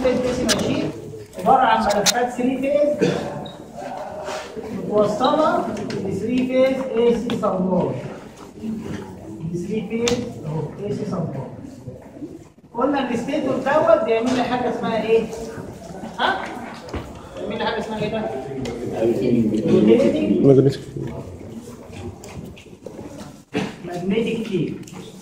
فيز اي سي ماشين عباره عن ملفات 3 فيز متوصله ب 3 فيز اي سي سبلاي ب 3 فيز اهو اي سي سبلاي قلنا الستيتور دوت بيعمل لي حاجه اسمها ايه؟ ها؟ بيعمل لي حاجه اسمها ايه ده؟ rotating ماجنتيك magnetic field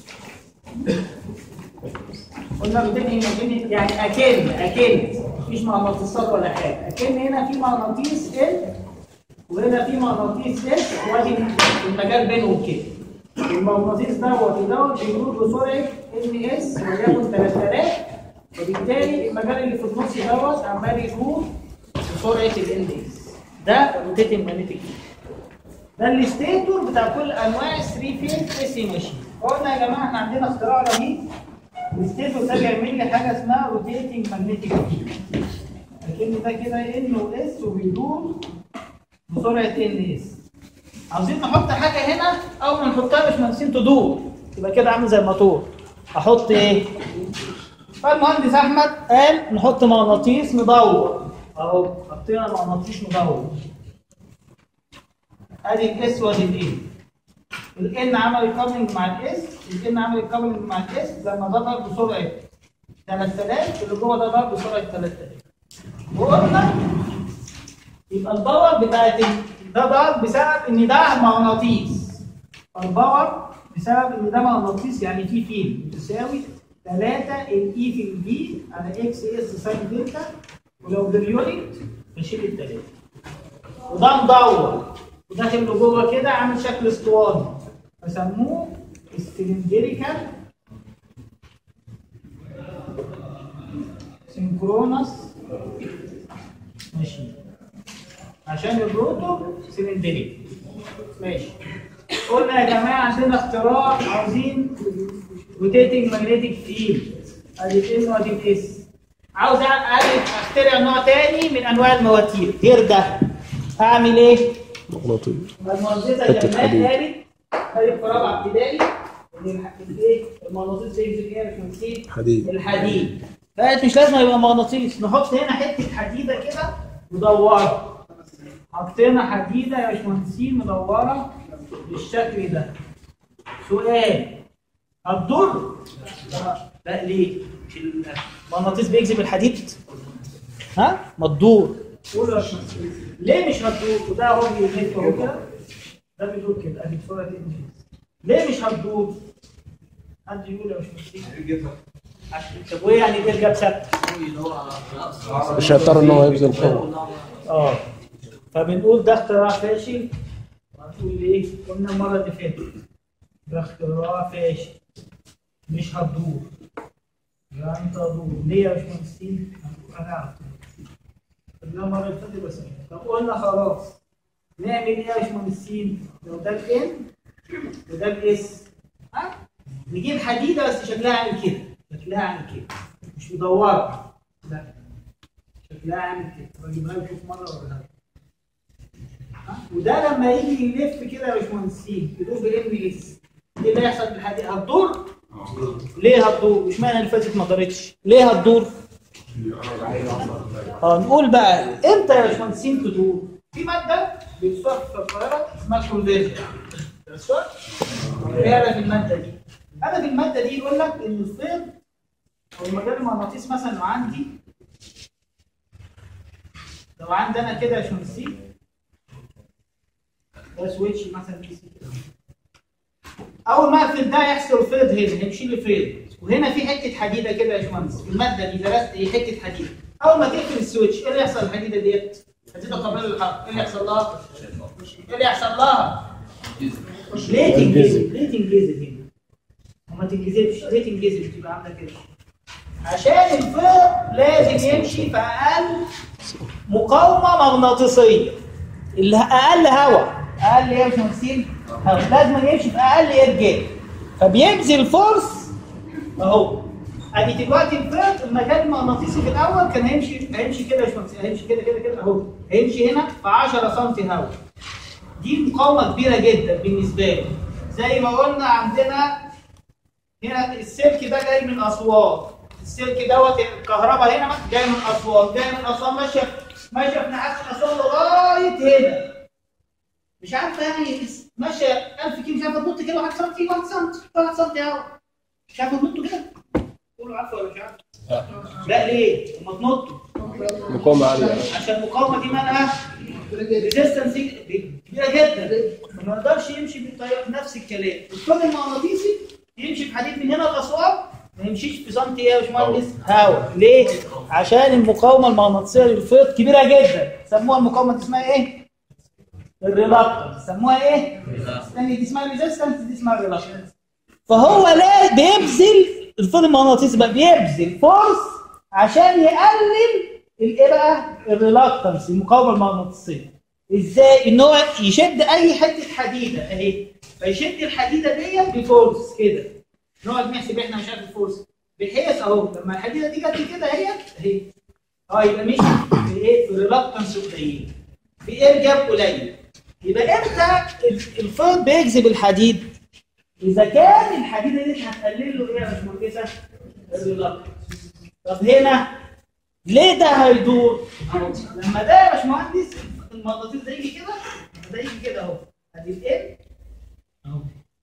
قلنا rotating magnetic يعني اكن اكن مفيش مغناطيسات ولا حاجه اكن هنا في مغناطيس ال وهنا في مغناطيس اس وادي المجال بينهم كده المغناطيس دوت ودوت بيدور بسرعه ان اس وليكن 3000 وبالتالي المجال اللي في النص دوت عمال يدور بسرعه الان اس ده روتيتنج ماجنتيك ده الستيتور بتاع كل انواع 3 فيز اي سي ماشين قلنا يا جماعه احنا عندنا اختراع رهيب الستيتور ده بيعمل لي حاجه اسمها روتيتنج ماجنتيك فيلد لكن ده كده ان واس وبيدور بسرعه ان اس عاوزين نحط حاجه هنا اول ما نحطها مش مهندسين تدور يبقى كده عامل زي الموتور احط ايه فالمهندس احمد قال نحط مغناطيس مدور اهو حطينا مغناطيس مدور ادي الاس وادي الاي الان عمل كابلنج مع الاس الان عمل كابلنج مع الاس لما ده ضرب بسرعه 3000 اللي جوه ده ضرب بسرعه 3000 وقلنا يبقى الباور بتاعت ال- ده ضرب بسبب ان ده مغناطيس الباور بسبب ان ده مغناطيس يعني في فيلد بتساوي 3 الاي في البي على اكس اس ساين دلتا ولو باليونت بشيل الثلاثه وده مدور وداخل لجوه كده عامل شكل اسطواني فسموه السلندريكال سينكرونس ماشي عشان الروتور سلندريك ماشي قلنا يا جماعه عندنا اختراع عاوزين روتيتنج ماجنتيك فيلد ادي الان وادي الاس عاوز أعرف اخترع نوع تاني من انواع المواتير غير ده اعمل ايه؟ مغناطيس المهندسه حتة جمال حديد. قالت قالت في رابعه ابتدائي ان الح- الايه المغناطيس بينزل ايه يا باشمهندسين؟ حديد. الحديد فقالت مش لازم يبقى مغناطيس نحط هنا حته حديده كده مدوره حطينا حديده يا باشمهندسين مدوره بالشكل ده سؤال هتضر؟ لا ليه؟ مش المغناطيس بيجذب الحديد؟ ها؟ ما تدور قولوا يا باشمهندس ليه مش هتدور؟ وده اهو بيلف اهو كده ده بيدور كده ادي الصوره دي ليه مش هتدور؟ حد يقول يا باشمهندس عشان طب وايه يعني ايه جاب ثابته؟ مش هيضطر ان هو يبذل قوه اه فبنقول ده اختراع فاشل هتقول ايه؟ قلنا المره اللي فاتت ده اختراع فاشل مش هتدور يبقى انت هتدور ليه يا باشمهندسين؟ هنقول هنعرف قلنا المره اللي فاتت بس طب قلنا خلاص نعمل ايه يا باشمهندسين؟ لو ده الان وده الاس ها؟ نجيب حديده بس شكلها عامل كده شكلها عامل كده مش مدوره لا شكلها عامل كده بجيبها لكم في مره ولا ها؟ وده لما يجي يلف كده يا باشمهندسين يدور بام اس ايه اللي هيحصل بالحديد هتدور؟ ليه هتدور؟ مش معنى اللي فاتت ما دارتش ليه هتدور؟ اه نقول بقى امتى يا باشمهندسين تدور؟ في ماده بتدور في القاهره اسمها كونفيرجن بتدور؟ ايه هدف الماده دي؟ هدف الماده دي يقول لك ان الفيض او المجال المغناطيسي مثلا لو عندي لو عندي انا كده يا باشمهندسين ده سويتش مثلا دي سي كده. اول ما اقفل ده يحصل فيض هنا هيمشي لي فيض وهنا في حته حديده كده يا باشمهندس الماده دي درست ايه حته حديده اول ما تقفل السويتش ايه اللي يحصل الحديده ديت؟ حديده قابله للحرق ايه اللي يحصل لها؟ ايه اللي يحصل لها؟ ليه تنجذب؟ ليه تنجذب هنا؟ وما تنجذبش ليه تنجذب تبقى عامله كده؟ عشان الفيض لازم يمشي في اقل مقاومه مغناطيسيه اللي اقل هواء اقل ايه يا باشمهندسين؟ هواء لازم يمشي في اقل ارجاء فبيبذل فورس اهو ادي دلوقتي الفيض المجال المغناطيسي في الاول كان هيمشي هيمشي كده يا باشمهندس هيمشي كده كده كده اهو هيمشي هنا في 10 سم هواء دي مقاومه كبيره جدا بالنسبه لي زي ما قلنا عندنا هنا السلك ده جاي من اسوان السلك دوت الكهرباء هنا مثلا جاي من اسوان جاي من اسوان ماشيه ماشيه في نحاس اسوان لغايه هنا مش عارفه يعني ماشيه 1000 كيلو مش عارفه تنط كده 1 سم 1 سم 1 سم اهو مش عارفه تنط كده تقولوا عارفه ولا مش عارفه؟ لا ليه؟ لما تنطوا مقاومة عالية عشان المقاومه دي مالها ريزيستنس كبيره جدا فما يقدرش يمشي بالطريقه نفس الكلام الكون المغناطيسي يمشي بحديد من هنا لاسوان ما يمشيش في سنتي ايه يا باشمهندس؟ هواء ليه؟ عشان المقاومه المغناطيسيه للفيض كبيره جدا سموها المقاومه دي اسمها ايه؟ الريلاكتنس سموها ايه؟ الثانيه دي اسمها ريزيستنس دي اسمها ريلاكتنس فهو لا بيبذل الفيض المغناطيسي بقى بيبذل فورس عشان يقلل الايه بقى؟ الريلاكتنس المقاومه المغناطيسيه ازاي؟ ان هو يشد اي حته حديده اهي فيشد الحديده ديت بفورس كده نقعد نحسب احنا مش عارف الفورس بحيث اهو لما الحديده دي جت كده اهي اهي اه يبقى مشي في ايه؟ في ريلاكتنس قليل في ايه جاب قليل يبقى امتى الفيض بيجذب الحديد؟ اذا كان الحديده دي هتقلل له ايه يا باشمهندسه؟ الريلاكتنس طب هنا ليه ده هيدور؟ أهو. لما ده يا باشمهندس المغناطيس ده يجي كده ده يجي كده اهو ادي الان اهو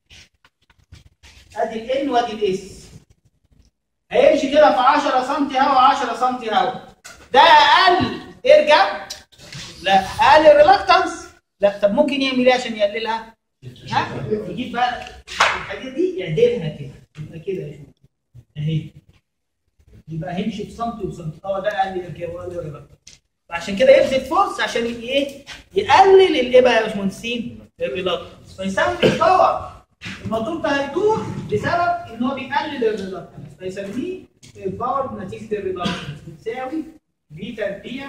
ادي الان وادي الاس هيمشي كده في 10 سم هوا 10 سم هوا ده اقل ارجع لا اقل الريلاكتنس لا طب ممكن يعمل ايه عشان يقللها؟ ها؟ يجيب بقى الحديده دي يعدلها كده يبقى كده يا شوف اهي يبقى هيمشي في سنتي وسنتي اه ده اقل ارجاع واقل الريلاكتنس فعشان كده يبذل فورس عشان ايه؟ يقلل الايه بقى يا باشمهندسين؟ الريلاكتنس فيسمي الباور الموتور ده هيدور بسبب ان هو بيقلل الريلاكتنس فيسميه الباور نتيجه الريلاكتنس بتساوي في تربيع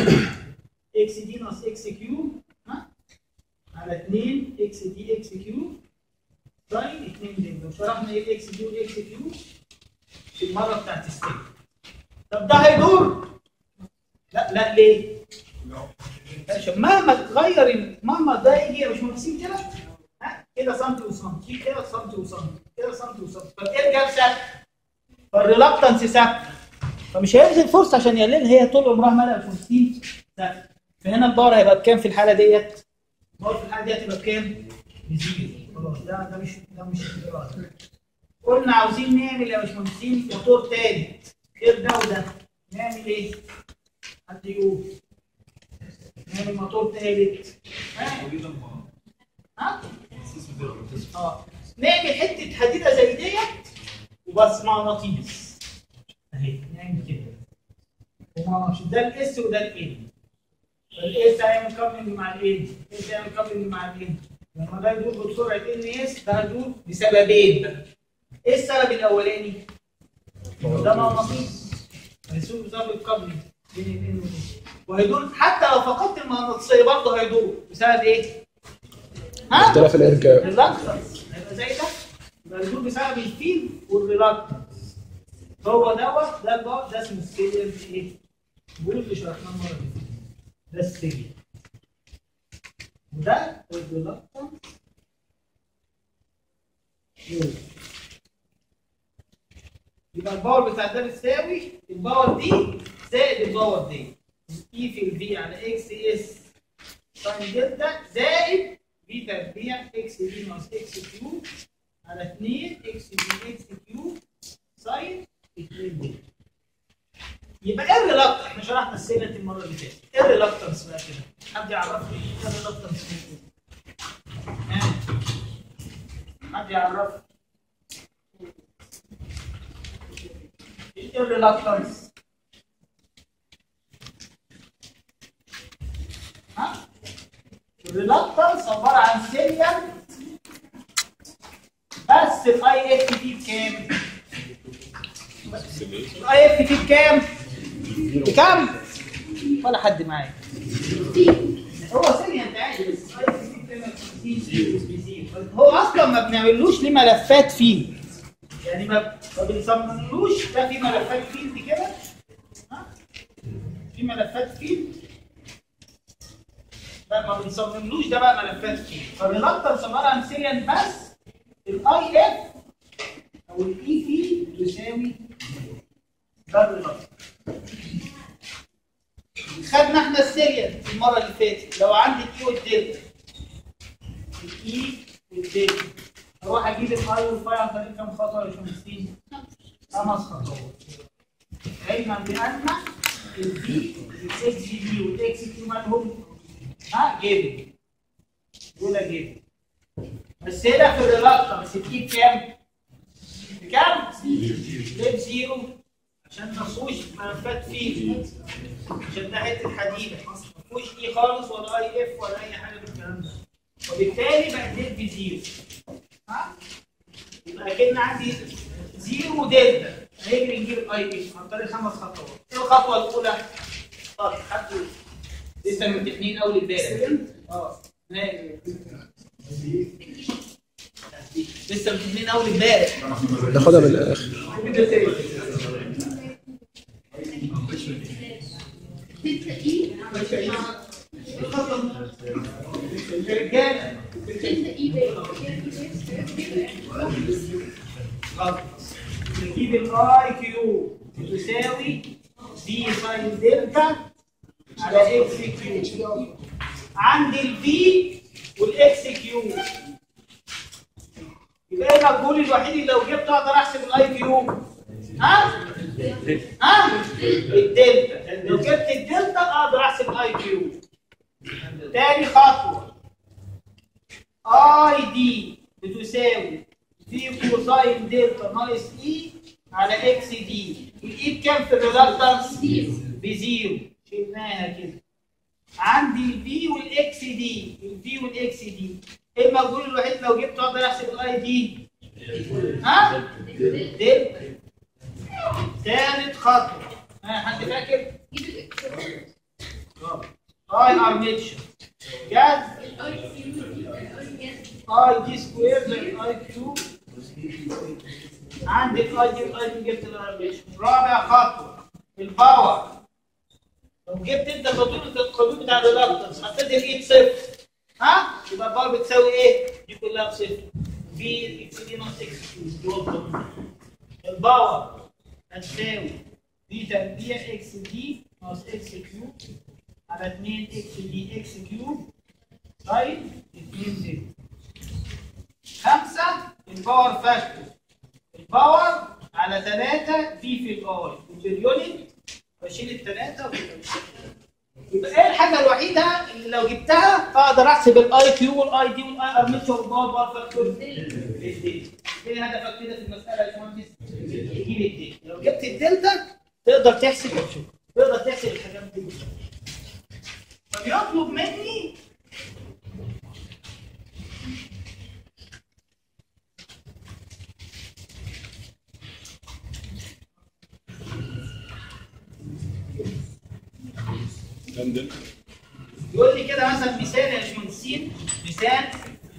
اكس دي ناقص اكس كيو ها على 2 اكس دي اكس كيو ساين 2 دي لو شرحنا ايه الاكس دي والاكس كيو في المره بتاعت السيل طب ده هيدور لا لا ليه؟ عشان مهما تغير مهما ده يجي يا باشمهندسين كده ها كده سنتي وسنتي كده سنتي وسنتي كده سنتي وسنتي طب ايه الجاب ثابت؟ فالريلاكتنس ثابت فمش هيبذل فرصه عشان يقللها هي طول عمرها مالها يا باشمهندسين ثابت فهنا الباور هيبقى بكام في الحاله ديت؟ الباور في الحاله ديت هيبقى بكام؟ بزيرو خلاص ده ده مش ده مش اختيار قلنا عاوزين نعمل يا باشمهندسين موتور تالت غير ده وده نعمل ايه؟ حد يقول نعمل موتور تالت ها؟ ها؟ اه نعمل حته حديده زي ديت وبس مغناطيس اهي نعمل كده ومغناطيس ده الاس وده الان فالاس هيعمل كابلنج مع الان الاس هيعمل كابلنج مع الان لما ده يدور بسرعه ان اس ده هيدور بسببين بقى ايه السبب الاولاني؟ ده مغناطيس هيسوق بسبب الكابلنج بين الان والاس وهيدور حتى لو فقدت المغناطيسيه برضه هيدور بسبب ايه؟ ها؟ اختلاف الارجاء الريلاكتنس هيبقى زي ده يبقى الهدوء بسبب الفيل والريلاكتنس هو دوت ده البار ده اسمه سكيلر ايه؟ بقول اللي شرحناه المره اللي فاتت ده السكيلر وده الريلاكتنس يبقى الباور بتاع ده بتساوي الباور دي زائد الباور دي اي في الفي على اكس اس ساين دلتا زائد في تربيع اكس دي ناقص اكس كيو على 2 اكس دي اكس كيو ساين 2 دي يبقى ايه الريلاكتنس؟ احنا شرحنا السيلة المره اللي فاتت ايه الريلاكتنس بقى كده؟ حد يعرفني ايه الريلاكتنس؟ ها؟ حد يعرفني ايه الريلاكتنس؟ ها؟ الريلاكتنس عباره عن سيريال بس الاي اف تي بكام؟ الاي اف تي بكام؟ بكام؟ ولا حد معايا هو سيريال انت عادي بس الاي اف تي بكام؟ هو اصلا ما بنعملوش ليه ملفات فيه يعني ما ما بنصمملوش ده في ملفات فيلد كده ها؟ في ملفات فيلد لا ما بنصمملوش ده بقى ملفات فيه فالريلاكتنس عباره عن سيريال بس الاي اف او الاي في يساوي ده الريلاكتنس خدنا احنا السيريال المره اللي فاتت لو عندي الاي والدلتا الاي والدلتا اروح اجيب الاي والفاي عن طريق كام خطوه يا باشمهندسين؟ خمس خطوات علما بان البي الاكس جي بي والاكس كيو مالهم ها جيبن دول جيبن بس هنا في الريلاكتنس الاي بكام؟ بكام؟ بزيرو عشان ما فيهوش ملفات فيه عشان ده حته حديده ما فيهوش اي خالص ولا اي اف ولا اي حاجه من الكلام ده وبالتالي بقى ديت بزيرو ها يبقى كده عندي زيرو دلتا هيجري نجيب الاي اف عن طريق خمس خطوات ايه الخطوه الاولى؟ طب خدوا لسه متفقين اول امبارح اه ماشي. لسه متفقين اول امبارح ناخدها من الاخر الرجاله نجيب الاي كيو تساوي دي ساين دلتا على اكس كيو عندي البي والاكس كيو يبقى ايه المجهول الوحيد اللي لو جبته اقدر احسب الاي كيو ها ها الدلتا لو جبت الدلتا اقدر احسب الاي كيو تاني خطوه اي دي بتساوي في كوساين دلتا ناقص اي على اكس دي الاي بكام في الريلكتنس؟ بزيرو شلناها كده عندي الفي والاكس دي الفي والاكس دي ايه المجهول الوحيد لو جبته اقدر احسب الاي دي ها دلتا ثالث خطوه ها حد فاكر اي ارميتشر جاز اي دي سكوير زائد اي كيو عندي الاي دي والاي دي جبت الارميتشر رابع خطوه الباور لو جبت انت القانون القانون بتاع الريلاكتنس حطيت الايد صفر ها يبقى الباور بتساوي ايه؟ دي كلها بصفر في اكس دي ناقص اكس كيو دي هو القانون الباور هتساوي في تربيع اكس دي ناقص اكس كيو على 2 اكس دي اكس كيو طيب 2 زد خمسة الباور فاكتور الباور على 3 في في الاي البريونت بشيل الثلاثة يبقى ايه الحاجة الوحيدة اللي لو جبتها اقدر احسب الاي كيو والاي دي والاي ارمتشر والباور باور فاكتور ايه هدفك كده في المسألة يا باشمهندس؟ تجيب الدلتا لو جبت الدلتا تقدر تحسب تقدر تحسب الحاجات دي فبيطلب مني يقول لي كده مثلا مثال يا باشمهندسين مثال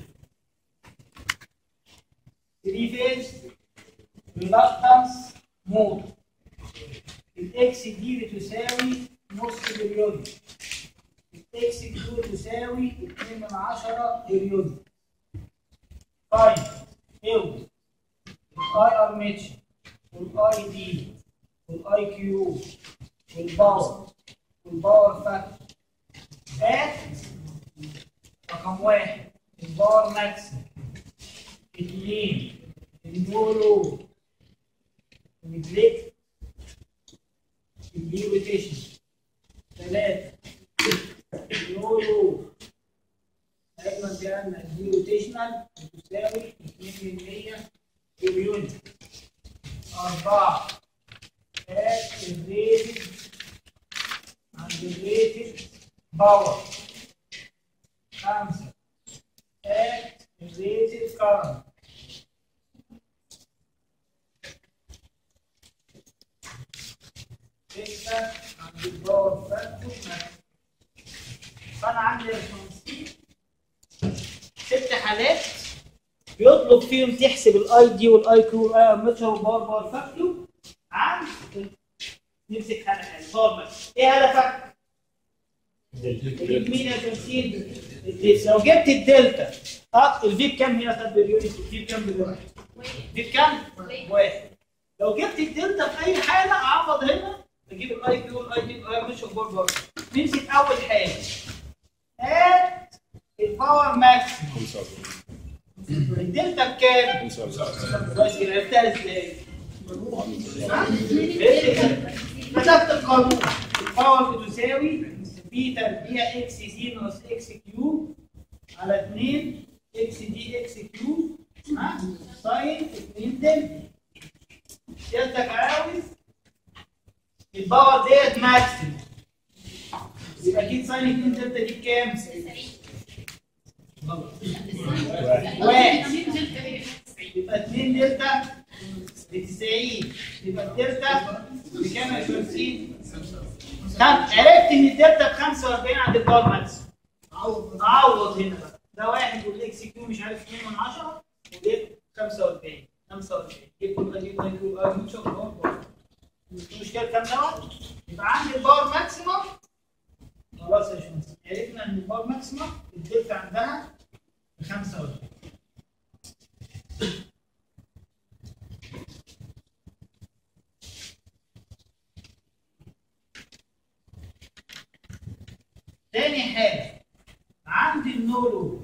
3 فيز ريلاكتنس مود الاكس دي بتساوي نص مليون الاكس كيو تساوي 2 من 10 مليون طيب اوزن الاي ارميتشر والاي دي والاي كيو والباور والباور فاكتور ات رقم واحد الباور ماكسيم اثنين النورو النجليكت النيوتيشن ثلاثة النورو علما بأن النيوتيشنال تساوي 2% باليونت أربعة at الريتد عند الريتد باور خمسة at الريتد current ستة عند الباور فاكتور فأنا عندي يا باشمهندس ست حالات بيطلب فيهم تحسب الاي دي والاي كيو والاي ارمتشر والباور باور فاكتور عن نمسك حاله حاله باور ماكس ايه هدفك؟ تجيب مين يا تمثيل؟ الدلتا لو جبت الدلتا اه الفي بكام هنا طب باليونت الفي بكام بالواحد؟ في بكام؟ واحد لو جبت الدلتا في اي حاله اعوض هنا اجيب الاي كيو والاي دي مش اخبار برضه نمسك اول حاجه هات الباور ماكسيموم الدلتا بكام؟ بس عرفتها ازاي؟ كتبت القانون الباور بتساوي بي تربيع اكس سي ناقص اكس كيو على 2 اكس دي اكس كيو ها ساين 2 دلتا دلتك عاوز الباور ديت ماكسيموم يبقى اكيد ساين 2 دلتا دي بكام؟ واحد يبقى 2 دلتا ب 90 يبقى الدلتا بكام يا شمسين؟ طب عرفت ان الدلتا ب 45 عند الباور ماكس عوض هنا بقى ده واحد والاكس كيو مش عارف 2 من 10 وجبت 45 45 جبت القديم ده يقول اه مش مشكله كام دوت يبقى عندي الباور ماكسيموم خلاص يا شمس عرفنا ان الباور ماكسيموم الدلتا عندها ب 45 تاني حاجة عندي النولو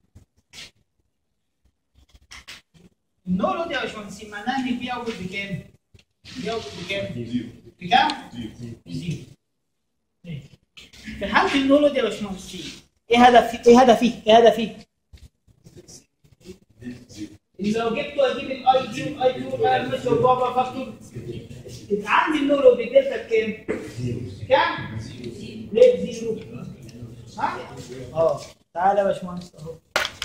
النولو دي يا باشمهندسين معناها ان البي اوت بكام؟ البي اوت بكام؟ بكام؟ بزيرو ماشي. في حالة النولو دي يا باشمهندسين ايه هدفي؟ ايه هدفي؟ ايه هدفي؟ إن لو جبت واجيب الاي كيو الاي كيو بقى مش بابا فاكتور عندي النولو دي دلتا بكام؟ كام؟ ليه زيرو؟ ها؟ اه تعالى يا باشمهندس اهو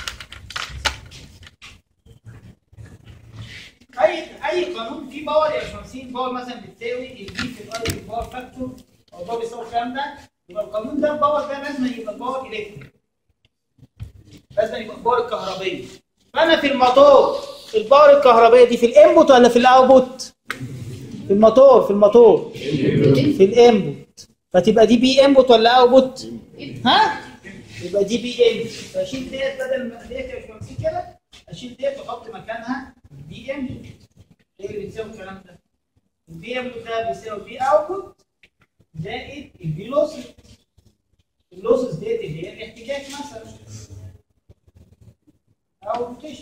اي اي قانون فيه باور يا باشمهندسين باور مثلا بتساوي البي في الاي في الباور فاكتور او باور بيساوي الكلام ده يبقى القانون ده الباور ده لازم يبقى باور الكتريك لازم يبقى الباور الكهربيه فانا في الموتور الباور الكهربيه دي في الانبوت ولا في الاوتبوت؟ في الموتور في الموتور في الانبوت فتبقى دي بي انبوت ولا اوتبوت؟ ها؟ يبقى دي بي انبوت فاشيل ديت بدل ما ديت يا باشمهندسين كده اشيل ديت واحط مكانها بي انبوت ايه اللي بتساوي الكلام ده؟ البي انبوت ده بيساوي بي اوتبوت زائد البي لوسز اللوسز ديت اللي هي الاحتكاك مثلا او روتيشن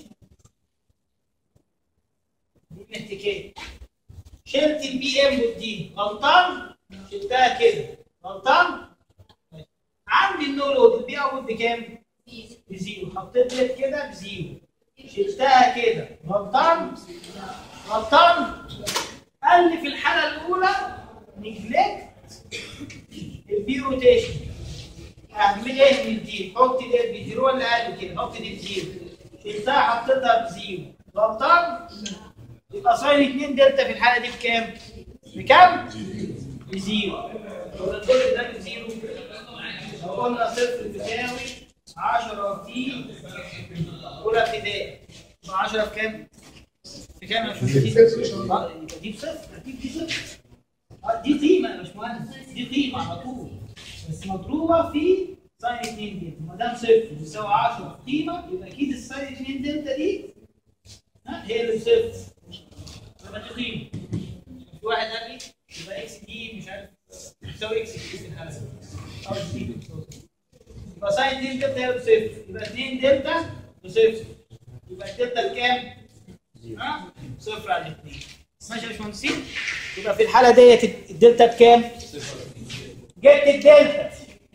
دي الاحتكاك شلت البي انبوت دي غلطان شلتها كده غلطان عندي النو لود البي اوت بكام؟ بزيرو حطيت لك كده بزيرو شلتها كده غلطان غلطان قال لي في الحاله الاولى نجلكت البي روتيشن اعمل ايه من دي حط دي بزيرو ولا اقل كده حط دي بزيرو شلتها حطيتها بزيرو غلطان يبقى ساين 2 دلتا في الحاله دي بكام؟ بكام؟ بزيرو لو الدول ده بزيرو لو قلنا صفر تساوي 10 في اولى ابتدائي يبقى 10 في كام؟ في كام يا باشمهندس؟ آه، يبقى دي بصفر اكيد دي صفر آه، دي قيمه يا باشمهندس دي قيمه على طول بس مضروبه في ساين 2 دلتا ما دام صفر يساوي 10 في قيمه يبقى اكيد الساين 2 دلتا دي ها هي اللي بصفر يبقى دي قيمه في واحد قال لي يبقى اكس دي مش عارف تساوي اكس دي في الحاله أو دي. يبقى ساين 2 دلتا هي بصفر يبقى 2 دلتا بصفر يبقى الدلتا بكام؟ ها؟ صفر على 2 ماشي يا باشمهندسين؟ يبقى في الحاله ديت الدلتا بكام؟ جبت الدلتا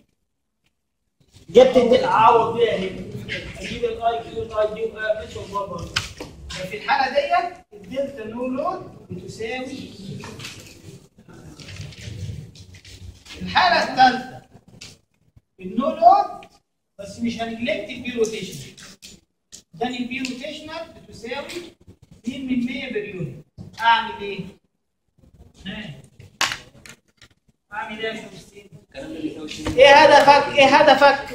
جبت الدلتا اعوض بيها هنا اجيب الاي كيو الاي دي مش بره في الحاله ديت الدلتا نو لود بتساوي الحاله الثالثه النو لود بس مش هنجلكت البي روتيشن ده البي روتيشنال بتساوي 2 من 100 باليونت اعمل ايه؟ ها اعمل ايه يا شمسين؟ ايه هدفك؟ ايه هدفك؟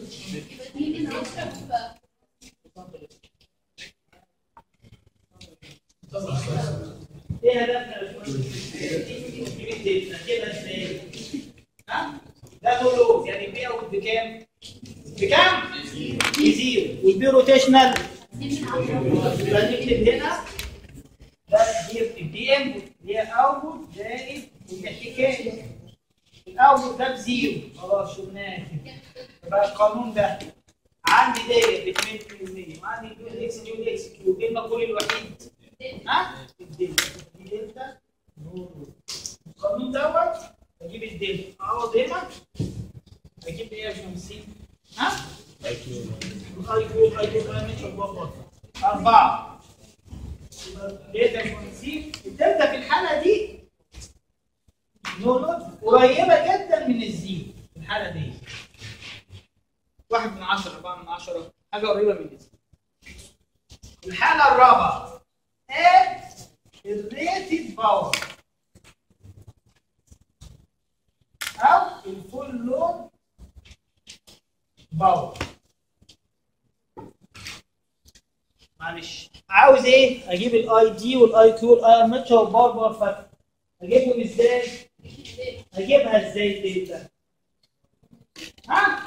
ايه هدفنا يا باشمهندس؟ كده ازاي؟ ها؟ ده نو يعني البي اوت بكام؟ بكام؟ بزيرو والبي روتيشنال يبقى نكتب هنا ده دي البي ودي انبوت اللي هي اوتبوت زائد الاحتكاك الاوتبوت ده بزيرو خلاص شلناه كده يبقى القانون ده عندي داير ب 2% وعندي كيو اكس دي والاكس كيو ايه المقول الوحيد؟ ها؟ الدلتا دي دلتا القانون دوت اجيب الدلتا اقعد هنا اجيب ايه يا شمسين؟ ها؟ اي كيو اي كيو اي كيو أربعة دلتا شمسين الدلتا في الحالة دي نقول قريبة جدا من الزيرو في الحالة دي واحد من عشرة أربعة من عشرة حاجة قريبة من الزيرو الحالة الرابعة add الريتد باور أو الفول لود باور معلش عاوز ايه؟ اجيب الاي دي والاي كيو والاي ام والباور باور فاكتور اجيبهم ازاي؟ اجيبها ازاي الداتا؟ ها؟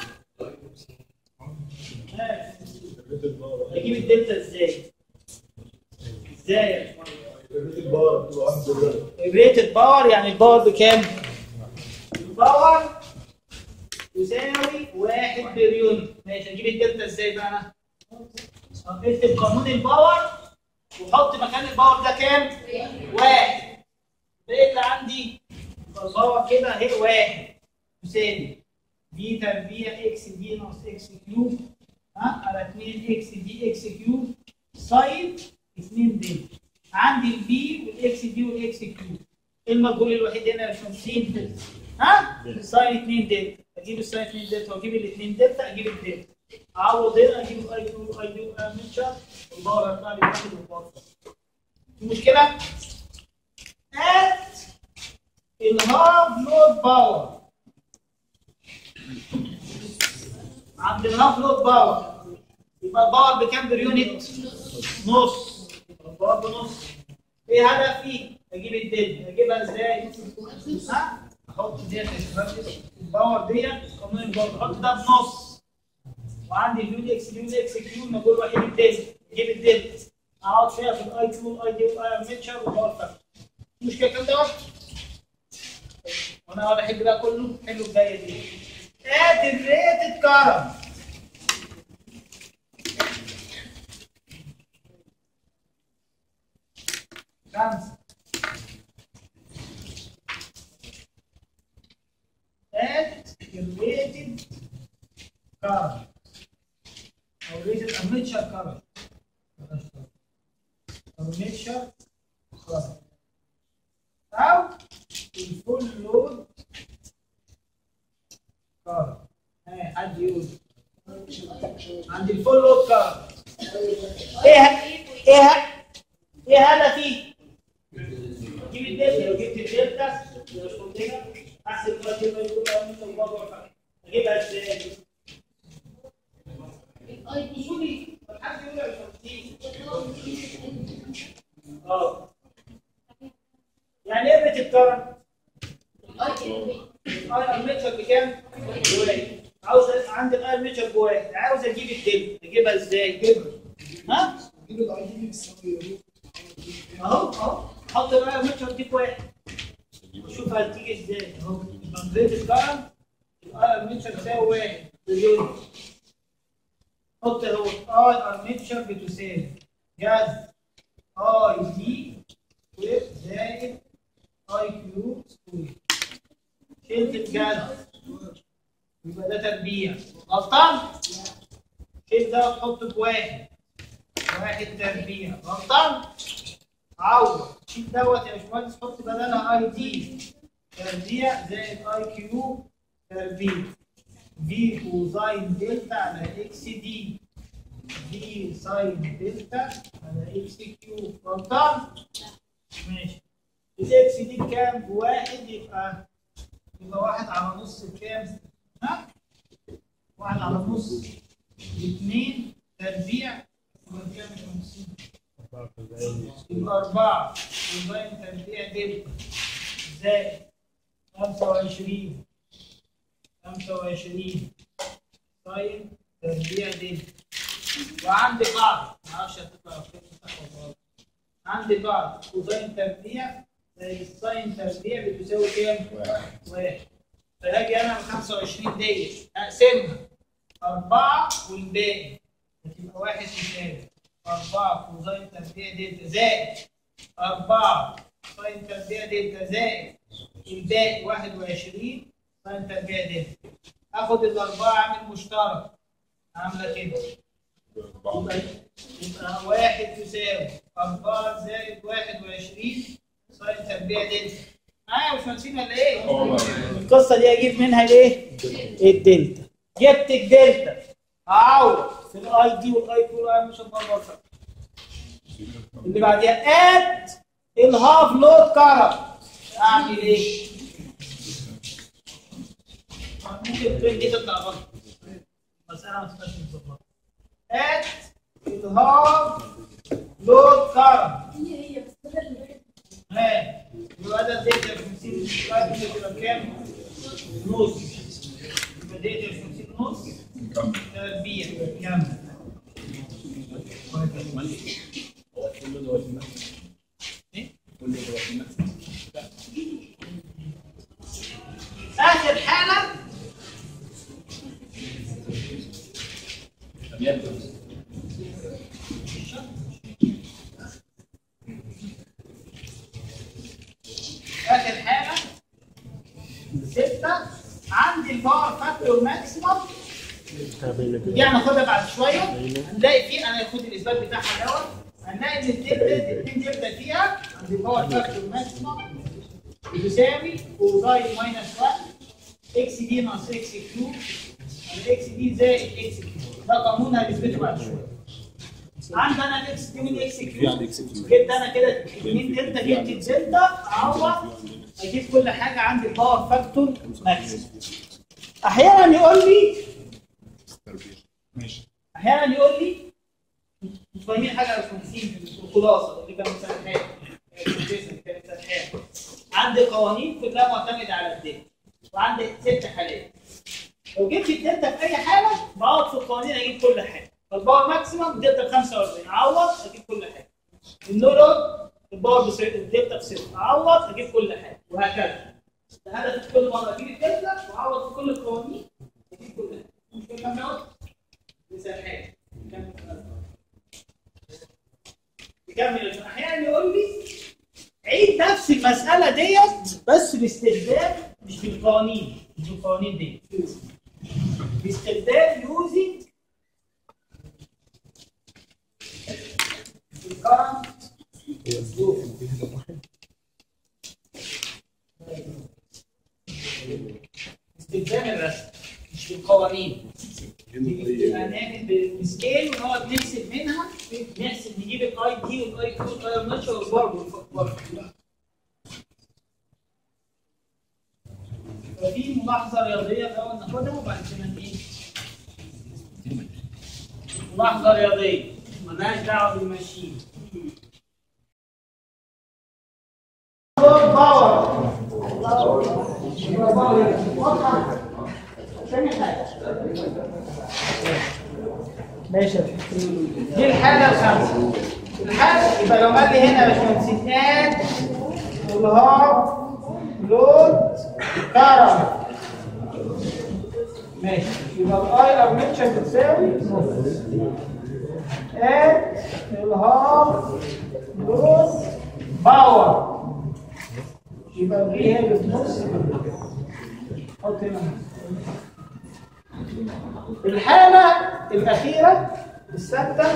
ها؟ اجيب الدلتا ازاي؟ ازاي يا باشمهندس؟ الريتد باور يعني الباور بكام؟ الباور يساوي واحد بليون ماشي اجيب الدلتا ازاي بقى انا؟ اكتب قانون الباور وحط مكان الباور ده كام؟ واحد ايه اللي عندي؟ الباور كده اهي واحد يساوي دي تربيع اكس دي ناقص اكس كيوب ها على 2 اكس دي اكس كيوب ساين 2 دي عندي البي والاكس دي والاكس كيوب ايه المجهول الوحيد هنا يا شمسين ها ساين 2 دلتا اجيب الساين 2 دلتا واجيب الاثنين دلتا اجيب الدلتا اعوض هنا اجيب اي كيو اي دي ميتشر والباور هيطلع لي واحد والباور في مشكله؟ ات الهاف لود باور عند الهاف لود باور يبقى الباور بكام باليونت؟ نص يبقى الباور بنص ايه هدفي؟ اجيب الدلتا اجيبها ازاي؟ ها؟ احط ديت يا شباب الباور ديت قانون الباور احط ده بنص وعندي اليو اكس اليو اكس كيو المجهول الوحيد الدلتا اجيب الدلتا اقعد فيها في الاي كيو والاي دي والاي ام ميتشر والباور فاكتور مشكله الكلام دوت وانا بحب بقى كله حلو الجايه دي اد الريتد كارنت خمسه اد الريتد كارنت او ريتد اميتشر كارنت اميتشر كارنت او الفول لود كارنت ها حد يقول عند الفول لود كارنت ايه ه- ايه ه- ايه هدفي؟ جيب الدلتا لو جبت الدلتا مش كده احسب بقى كده يقول لك انت بابا اجيبها ازاي؟ اصولي حد يقول لك اه يعني ايه ريت الكرنت؟ الاي ارميتشر بكام؟ بواحد عاوز عندي الاي ارميتشر بواحد عاوز اجيب الدلتا اجيبها ازاي؟ ها؟ اهو اهو حط الاي ارميتشر دي بواحد شوف هتيجي ازاي اهو ريت الكرنت الاي ارميتشر تساوي واحد باليونت حط اهو اي ارميتشر بتساوي جذر اي دي سكوير زائد اي كيو سكوير شلت الجذر يبقى ده تربيع غلطان شيل ده وتحطه بواحد واحد تربيع غلطان عوض شيل دوت يا باشمهندس حط بدلها اي دي تربيع زائد اي كيو تربيع في كوزاين دلتا على اكس دي في ساين دلتا على اكس كيو غلطان ماشي الاكس دي بكام؟ بواحد يبقى يبقى واحد على نص بكام؟ ها؟ واحد على نص اثنين تربيع يبقى كام مش خمسين يبقى أربعة كوزاين تربيع دلتا زائد خمسة وعشرين خمسة وعشرين ساين تربيع دلتا وعندي قاعدة معرفش هتطلع فين صح ولا غلط عندي بعض كوزين تربيع زائد الساين تربيع بتساوي كام؟ واحد فهاجي انا ال 25 ديت اقسمها أربعة والباقي هتبقى واحد يساوي أربعة كوزين تربيع دلتا زائد أربعة ساين تربيع دلتا زائد الباقي 21 ساين تربيع دلتا آخد الأربعة عامل مشترك عاملة كده يبقى يبقى واحد يساوي أربعة زائد واحد وعشرين ساين تربيع دلتا معايا مش فاهمين ولا إيه؟ القصة دي أجيب منها الإيه؟ الدلتا جبت الدلتا أعوض في الأي دي والأي 2 والأي مش هنطلع اللي بعديها اد الهاف لود كارب اعمل ايه؟ ممكن تكون دي تطلع غلط مسألة ما تبقاش متظبطة اد الهاف لود كارب ها يبقى ده ديتا 50 شوية تبقى كام؟ نص يبقى ديتا 50 نص تربيع كام؟ آخر حالة آخر حالة ستة عندي الباور فاكتور ماكسيمم دي هناخدها بعد شوية هنلاقي فيه أنا هاخد الإثبات بتاعها دوت هنلاقي إن الدلتا الاثنين دلتا فيها عند الباور فاكتور ماكسيمم بتساوي كوزاين ماينس 1 اكس دي ناقص اكس كيو الاكس دي زائد اكس كيو ده قانون هنثبته بعد شويه عندي انا الاكس دي من اكس كيو جبت انا كده 2 دلتا جبت الدلتا اعوض اجيب كل حاجه عندي الباور فاكتور ماكسيمم احيانا يقول لي احيانا يقول لي مش فاهمين حاجه على الخمسين الخلاصه اللي كانوا سامحين كانت سامحين عندي قوانين كلها معتمده على الدلتا وعندي ست حالات لو جبت الدلتا في اي حاله بقعد في القوانين اجيب كل حاجه فالباور ماكسيمم الدلتا ب 45 اعوض اجيب كل حاجه النورون الباور بصفر الدلتا بصفر اعوض اجيب كل حاجه وهكذا الهدف في كل مره اجيب الدلتا واعوض في كل القوانين اجيب كل حاجه مش كل ما نقعد مساحات نكمل احيانا يقول لي عيد نفس المساله ديت بس باستخدام مش بالقوانين مش بالقوانين دي باستخدام يوزنج الكرنت استخدام الرسم مش بالقوانين هنعمل بالسكيل ونقعد نحسب منها نحسب نجيب الاي دي والاي كيو والاي ار والبار والبار فدي ملاحظه رياضيه الاول ناخدها وبعد كده ايه؟ ملاحظه رياضيه مالهاش دعوه بالماشين باور ماشي دي الحاله الخامسه الحاله يبقى لو قال لي هنا يا باشمهندس اد الهاف لود كارم ماشي يبقى الاي ارمتشر بتساوي نص اد الهاف لود باور يبقى البي هي بنص حط هنا الحالة الأخيرة السادسة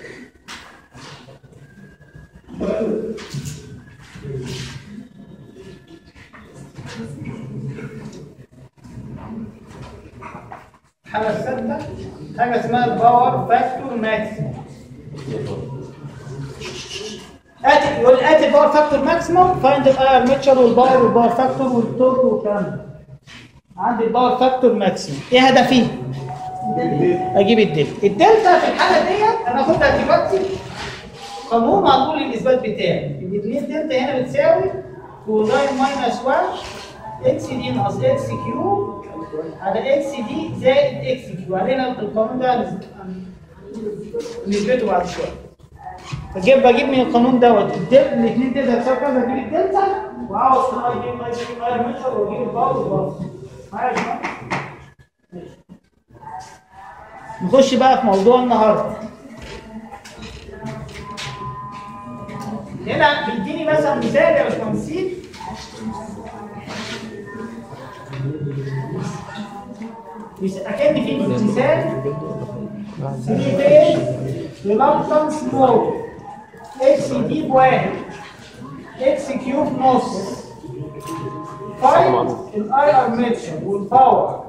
الحالة السادسة حاجة اسمها الباور فاكتور ماكسيموم اتي يقول اتي الباور فاكتور ماكسيموم فايند الاي ارمتشر والباور والباور فاكتور والتورك والكلام ده عندي الباور فاكتور ماكسيموم ايه هدفي؟ اجيب الدلتا الدلتا في الحاله ديت انا هاخدها دلوقتي قانون هنقول الاثبات بتاعي الاثنين دلتا هنا بتساوي كوزاين ماينس 1 اكس دي ناقص اكس كيو على اكس دي زائد اكس كيو علينا القانون ده هنثبته بعد شويه بجيب بجيب من القانون دوت الدل الاثنين دلتا هتساوي كذا اجيب الدلتا واعوض في الاي دي والاي دي والاي متر واجيب الباور والباور معايا يا جماعه ماشي. نخش بقى في موضوع النهارده هنا بيديني مثلا مثال يا باشمهندسين مس- اكن في مثال 3 فيز ريلكتنس مود اكس دي بواحد اكس كيوب نص فايند الاي ارميتشر والباور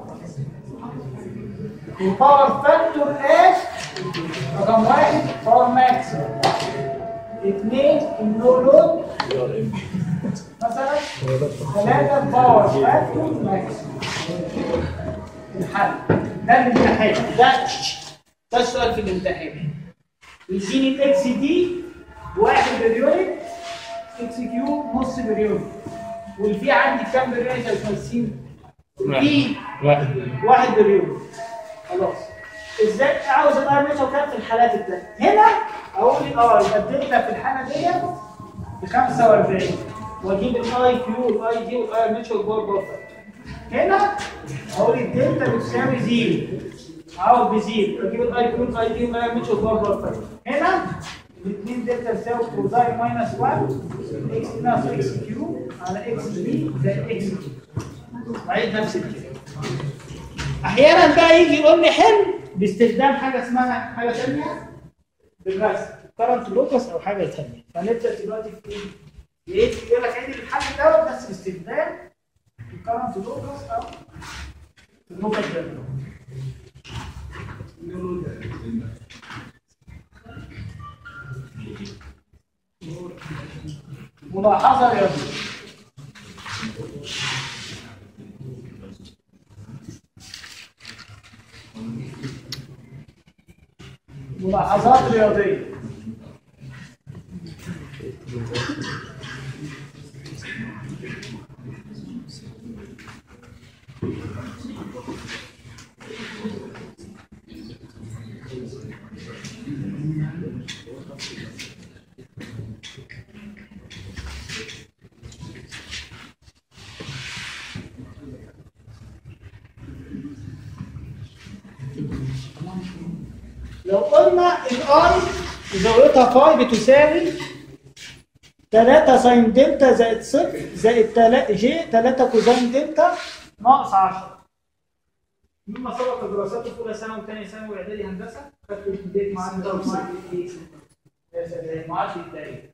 الباور فاكتور اس رقم واحد باور ماكسيمم اثنين النو لود مثلا ثلاثة باور فاكتور ماكسيمم الحل ده الامتحان ده ده السؤال في الامتحان يديني الاكس دي واحد بريونت اكس كيو نص بريونت والفي عندي كام بريونت يا باشمهندسين؟ في واحد واحد بريونت خلاص ازاي عاوز الاي متر كام في الحالات التانية هنا اقول لي اه يبقى الدلتا في الحاله ديت ب 45 واجيب الاي كيو والاي دي والاي متر جوه البفر هنا اقول الدلتا بتساوي زيرو عاوز بزيرو اجيب الاي كيو والاي دي والاي متر جوه البفر هنا الاثنين دلتا تساوي كوزاين ماينس 1 اكس ناقص اكس كيو على اكس بي زائد اكس كيو وعيد نفس الكلام احيانا بقى يجي يقول لي حل باستخدام حاجه اسمها حاجه ثانيه بالرسم كرنت لوكس او حاجه ثانيه فنبدا دلوقتي في ايه؟ لقيت يقول لك عيد الحل دوت بس باستخدام الكرنت لوكس او اللوكس ده ملاحظه رياضيه ملاحظات رياضية لو قلنا الاي زاويتها فاي بتساوي 3 ساين دلتا زائد صفر زائد 3 جي 3 كوزين دلتا ناقص 10 مما سبق دراساته في اولى ثانوي وثانيه ثانوي واعدادي هندسه خدت البدايه معادله يا سلام معادله التاريخ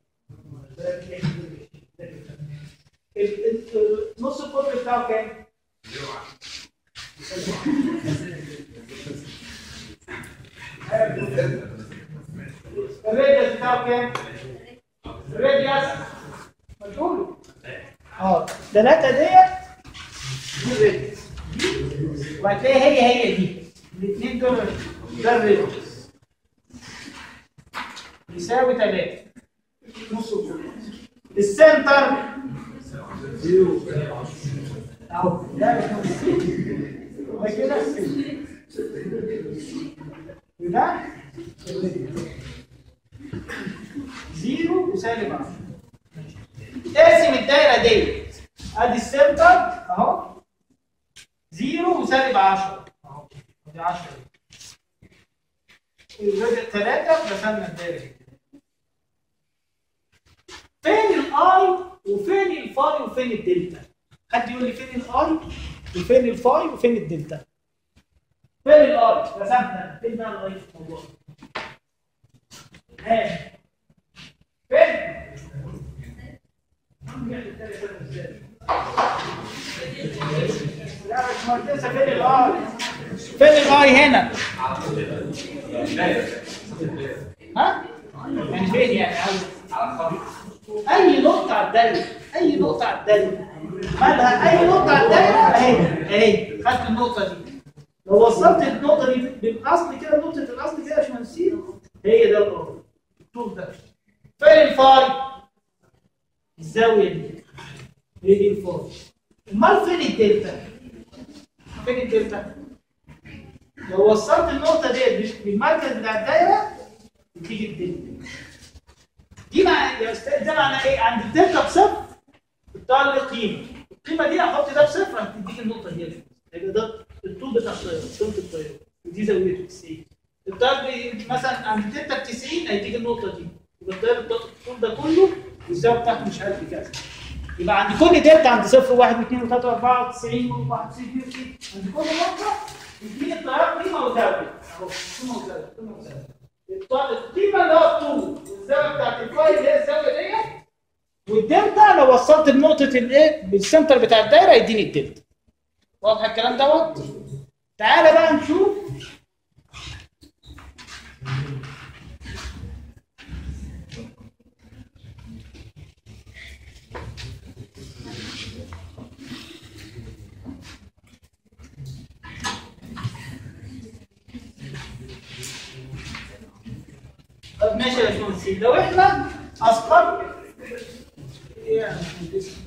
ال- ال- نص القطر بتاعه كام؟ الراديوس بتاعه كام؟ الراديوس ما تقولوا اه ثلاثة ديت دي الراديوس وهتلاقي هي هي دي الاثنين دول ده الراديوس يساوي ثلاثة نص الكل السنتر اهو ده مش ممكن. ده كده السنتر وده زيرو وسالب 10 اقسم الدايره ديت ادي السنتر اهو زيرو وسالب 10 اهو ادي 10 الجزء 3 رسمنا الدايره دي فين الاي وفين الفاي وفين الدلتا حد يقول لي فين الاي وفين الفاي وفين الدلتا فين الاي رسمنا فين بقى الاي في الموضوع ها فين لا مش مهندسه فين الاي فين الاي هنا ها يعني فين يعني عاوز اي نقطه على الدايره اي نقطه على الدايره مالها اي نقطه على الدايره اهي اهي خدت النقطه دي لو وصلت النقطه دي بالاصل كده نقطه الاصل كده يا باشمهندسين هي ده الارض الطول ده فين الفاي الزاويه دي هي دي الفاي امال فين الدلتا فين الدلتا لو وصلت النقطه دي بالمركز بتاع الدايره تيجي الدلتا دي مع يا استاذ ده معناه ايه عند الدلتا بصفر بتطلع لي قيمه القيمه دي احط ده بصفر هتديك النقطه دي يبقى ده الطول بتاع الطياره قيمه الطياره ودي زاويته 90 الطيار بي- مثلا عند دلتا ب 90 هيديك النقطه دي يبقى الطيار الطول ده كله والزاويه بتاعته مش عارف كذا يبقى عند كل دلتا عند صفر واحد واثنين وثلاثة وأربعة وتسعين وواحد وتسعين وتسعين عند كل نقطة يديني التيار قيمة وزاوية أهو قيمة وزاوية قيمة وزاوية الط- القيمة اللي هو الطول والزاوية بتاعت الفاي اللي هي الزاوية ديت والدلتا لو وصلت بنقطة الايه بالسنتر بتاع الدايرة يديني الدلتا واضح الكلام دوت؟ تعالى بقى نشوف طب ماشي يا باشمهندس لو احنا اسقط ايه يا باشمهندس؟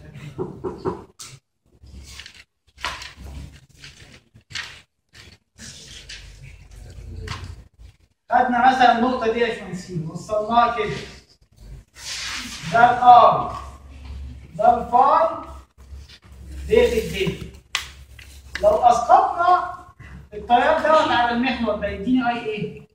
خدنا مثلا النقطة دي يا باشمهندس وصلناها كده ده الار ده الفاي ديت الدلتا لو اسقطنا التيار دوت على المحور ده يديني اي ايه؟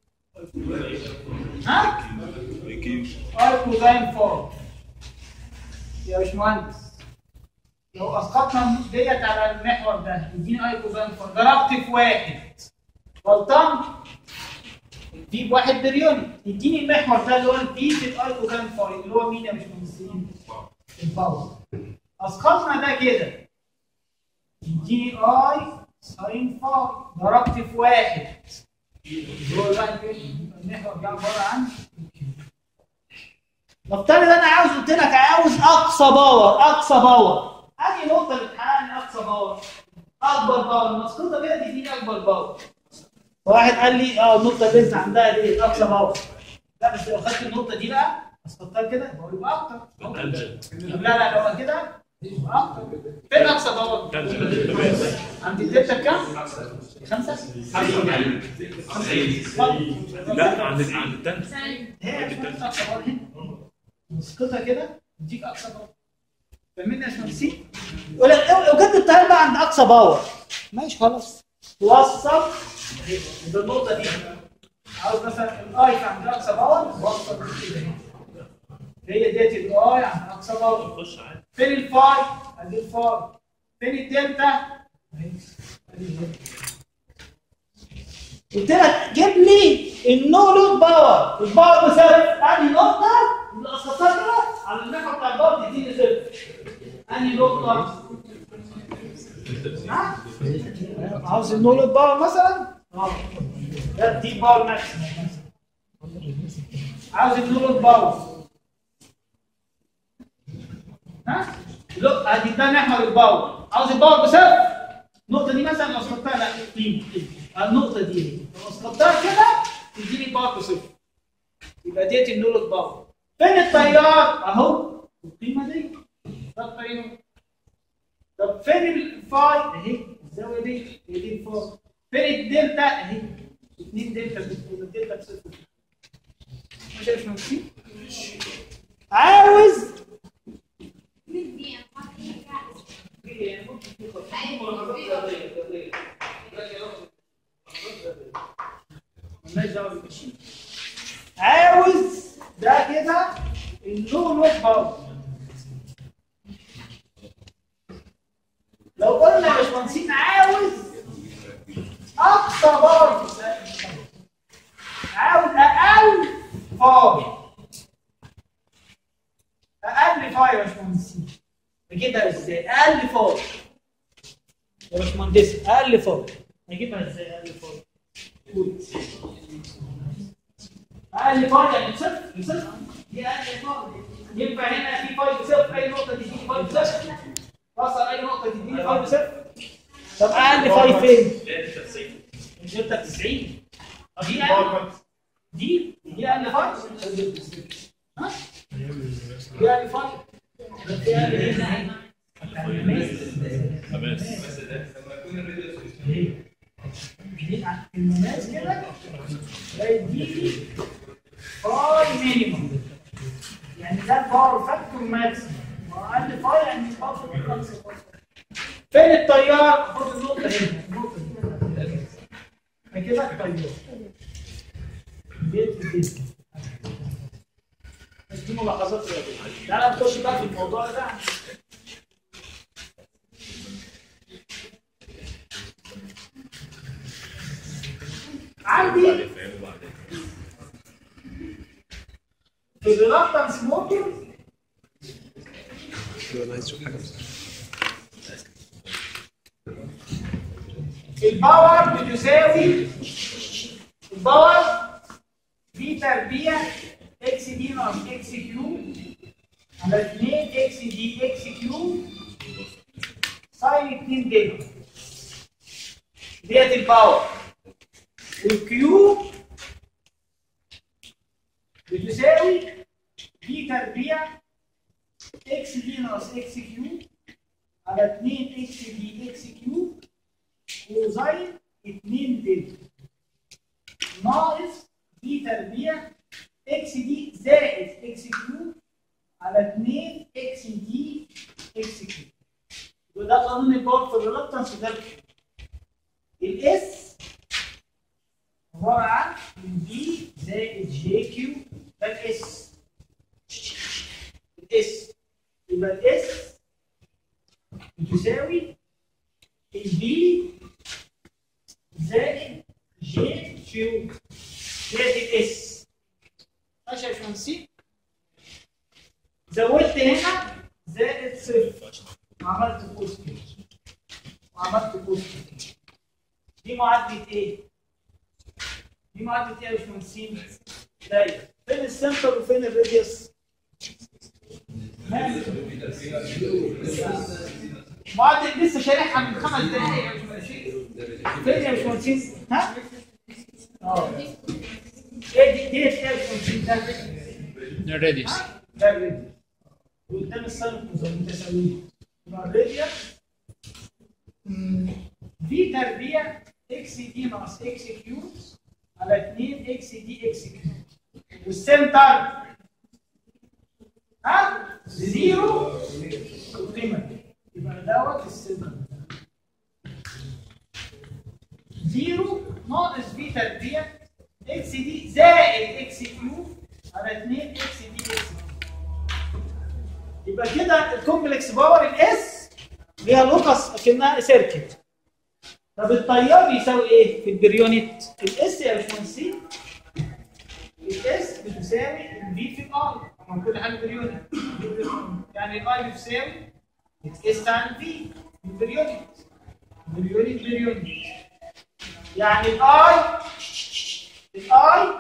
ها؟ اي كوزين فور يا باشمهندس لو اسقطنا ديت على المحور ده يديني اي كوزين فور ضربت في واحد غلطان في بواحد بريون يديني المحور ده اللي هو البي في الاي كوزين فور اللي هو مين يا باشمهندسين؟ الباور اسقطنا ده كده يديني اي ساين فاي ضربت في واحد هو الواحد فين؟ المحور ده عباره عن نفترض انا عاوز قلت لك عاوز اقصى باور اقصى باور انهي نقطه اللي بتحقق لي اقصى باور؟ اكبر باور المسقطه كده تديني اكبر باور واحد قال لي اه النقطه اللي انت عندها دي اقصى باور لا بس لو خدت النقطه دي بقى اسقطتها كده يبقى يبقى اكتر لا لا لو كده يبقى اكتر فين اقصى باور؟ عند الدلتا بكام؟ خمسة؟ لا عند عند التاني هي عشان اقصى باور هنا مسقطها كده يديك اقصى باور فاهمين يا باشمهندسين؟ يقول لك لو جبت التيار بقى عند اقصى باور ماشي خلاص توصل يبقى النقطه دي عاوز مثلا الاي عند اقصى باور وصل كده هنا. هي ديت الاي عند اقصى باور خش عادي فين الفاي؟ ادي الفاي فين الدلتا؟ أهي. أدي الدلتا. قلت لك جيب لي النو لود باور الباور بصفر ادي نقطه اللي اسقطها كده على المحور بتاع الباور تديني صفر انهي نقطه؟ ها؟ عاوز النو لود باور مثلا؟ اه ده دي باور ماكسيمم عاوز النو لود باور ها؟ لا ادي ده محور الباور عاوز الباور بصفر النقطة دي مثلا لو اسقطتها لا قيمة قيمة النقطة دي لو اسقطتها كده تديني باور بصفر يبقى ديت النولد باور فين التيار؟ اهو القيمة دي ده التيار طب فين الفاي؟ اهي الزاوية دي هي دي الفاي فين الدلتا؟ اهي 2 دلتا الدلتا بصفر ماشي يا باشمهندسين؟ عاوز عاوز ده كده النو نوت باور لو قلنا يا باشمهندسين عاوز اقصى باور عاوز اقل باور اقل فاي يا باشمهندسين اجيبها ازاي؟ اقل فاي يا باشمهندس اقل فاي اجيبها ازاي اقل فاي؟ قول. اقل فاي يعني صفر صفر دي اقل فاي ينفع هنا في فاي بصفر اي نقطه تديني فاي بصفر وصل اي نقطه تديني فاي بصفر طب اقل فاي فين؟ الدلتا 90 طب دي اقل دي دي اقل فاي ها؟ دي اقل فاي دي اقل هنا المماس كده هيديني فاي مينيموم يعني ماكسيمم اقل فاي يعني خفض اقصى فاي فين التيار؟ خد النقطة هنا النقطة دي كده التيار بيت بيت بس دي ملاحظات رياضية تعالى نخش بقى في الموضوع ده عندي في الريلاكتنس موتور انا عايز اشوف حاجه بس. الباور بتساوي الباور في تربيع اكس دي ناقص اكس كيو على 2 اكس دي اكس كيو ساين 2 دلتا ديت الباور والكيو بتساوي في تربيع اكس دي ناقص اكس كيو على 2 اكس دي اكس كيو كوزين 2 دلتا ناقص دي تربيع اكس دي زائد اكس كيو على 2 اكس دي اكس كيو وده قانون الباور في الريلكتنس ده الاس عباره عن بي زائد جي كيو ده الاس الاس يبقى الاس بتساوي البي زائد جي كيو زائد الاس ماشي يا باشمهندسين زودت هنا زائد صفر وعملت قوس كده وعملت قوس كده دي معادلة ايه؟ دي معادلة ايه يا باشمهندسين؟ دايرة فين السنتر وفين الراديوس؟ ماشي. معادلة لسه شارحها من خمس دقايق يا باشمهندسين فين يا باشمهندسين؟ ها؟ اه ايه دي ديت ايه يا باشمهندسين ده؟ الراديوس ده الراديوس وقدام السالب متساويين يبقى الراديوس في تربيع اكس دي ناقص اكس كيو على 2 اكس دي اكس كيو والسنتر ها زيرو القيمه دي يبقى دوت السنتر زيرو ناقص في تربيع اكس دي زائد اكس كيو على 2 اكس دي اكس كيو يبقى كده الكومبلكس باور الاس ليها لوكس كانها سيركت طب التيار بيساوي ايه في البريونت الاس يا باشمهندسين الاس بتساوي الفي في الاي طبعا كل حاجه بريونت يعني الاي بتساوي الاس عن في البريونت بريونت بريونت يعني الاي الاي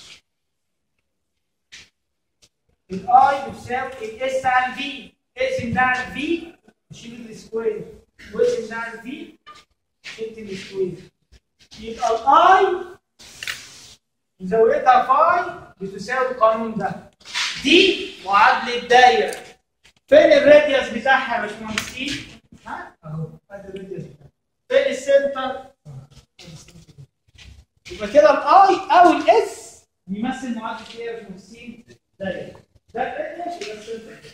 الاي بتساوي الاس على الفي اقسم ده على الفي شيل السكوير واقسم ده على الفي شلت السكوير يبقى الاي زاويتها فاي بتساوي القانون ده دي معادله دايره فين الراديوس بتاعها يا باشمهندسين؟ ها اهو ادي الراديوس بتاعها فين السنتر؟ يبقى كده الاي او الاس بيمثل معادله ايه يا باشمهندسين؟ دايره ده الراديوس يبقى السنتر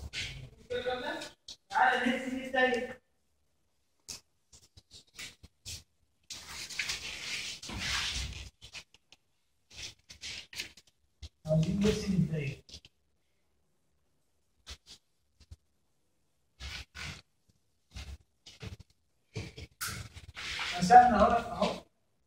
تعالى نرسم الدايره عايزين نرسم الدايره رسمنا اهو اهو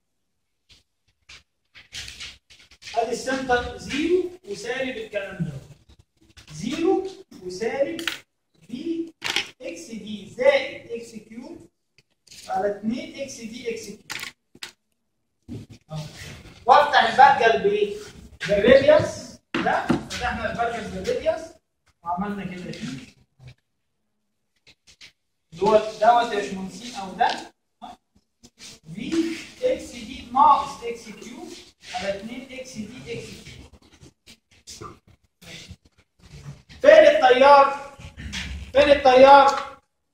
ادي السنتر زيرو وسالب الكلام ده زيرو وسالب في اكس دي زائد اكس كيو على 2 اكس دي اكس كيو اهو وافتح البرجل بايه؟ بالراديوس ده فتحنا البرجل بالراديوس وعملنا كده فيه دوت دوت يا باشمهندسين او ده في اكس دي ناقص اكس كيو على 2 اكس دي اكس كيو فين التيار؟ فين التيار؟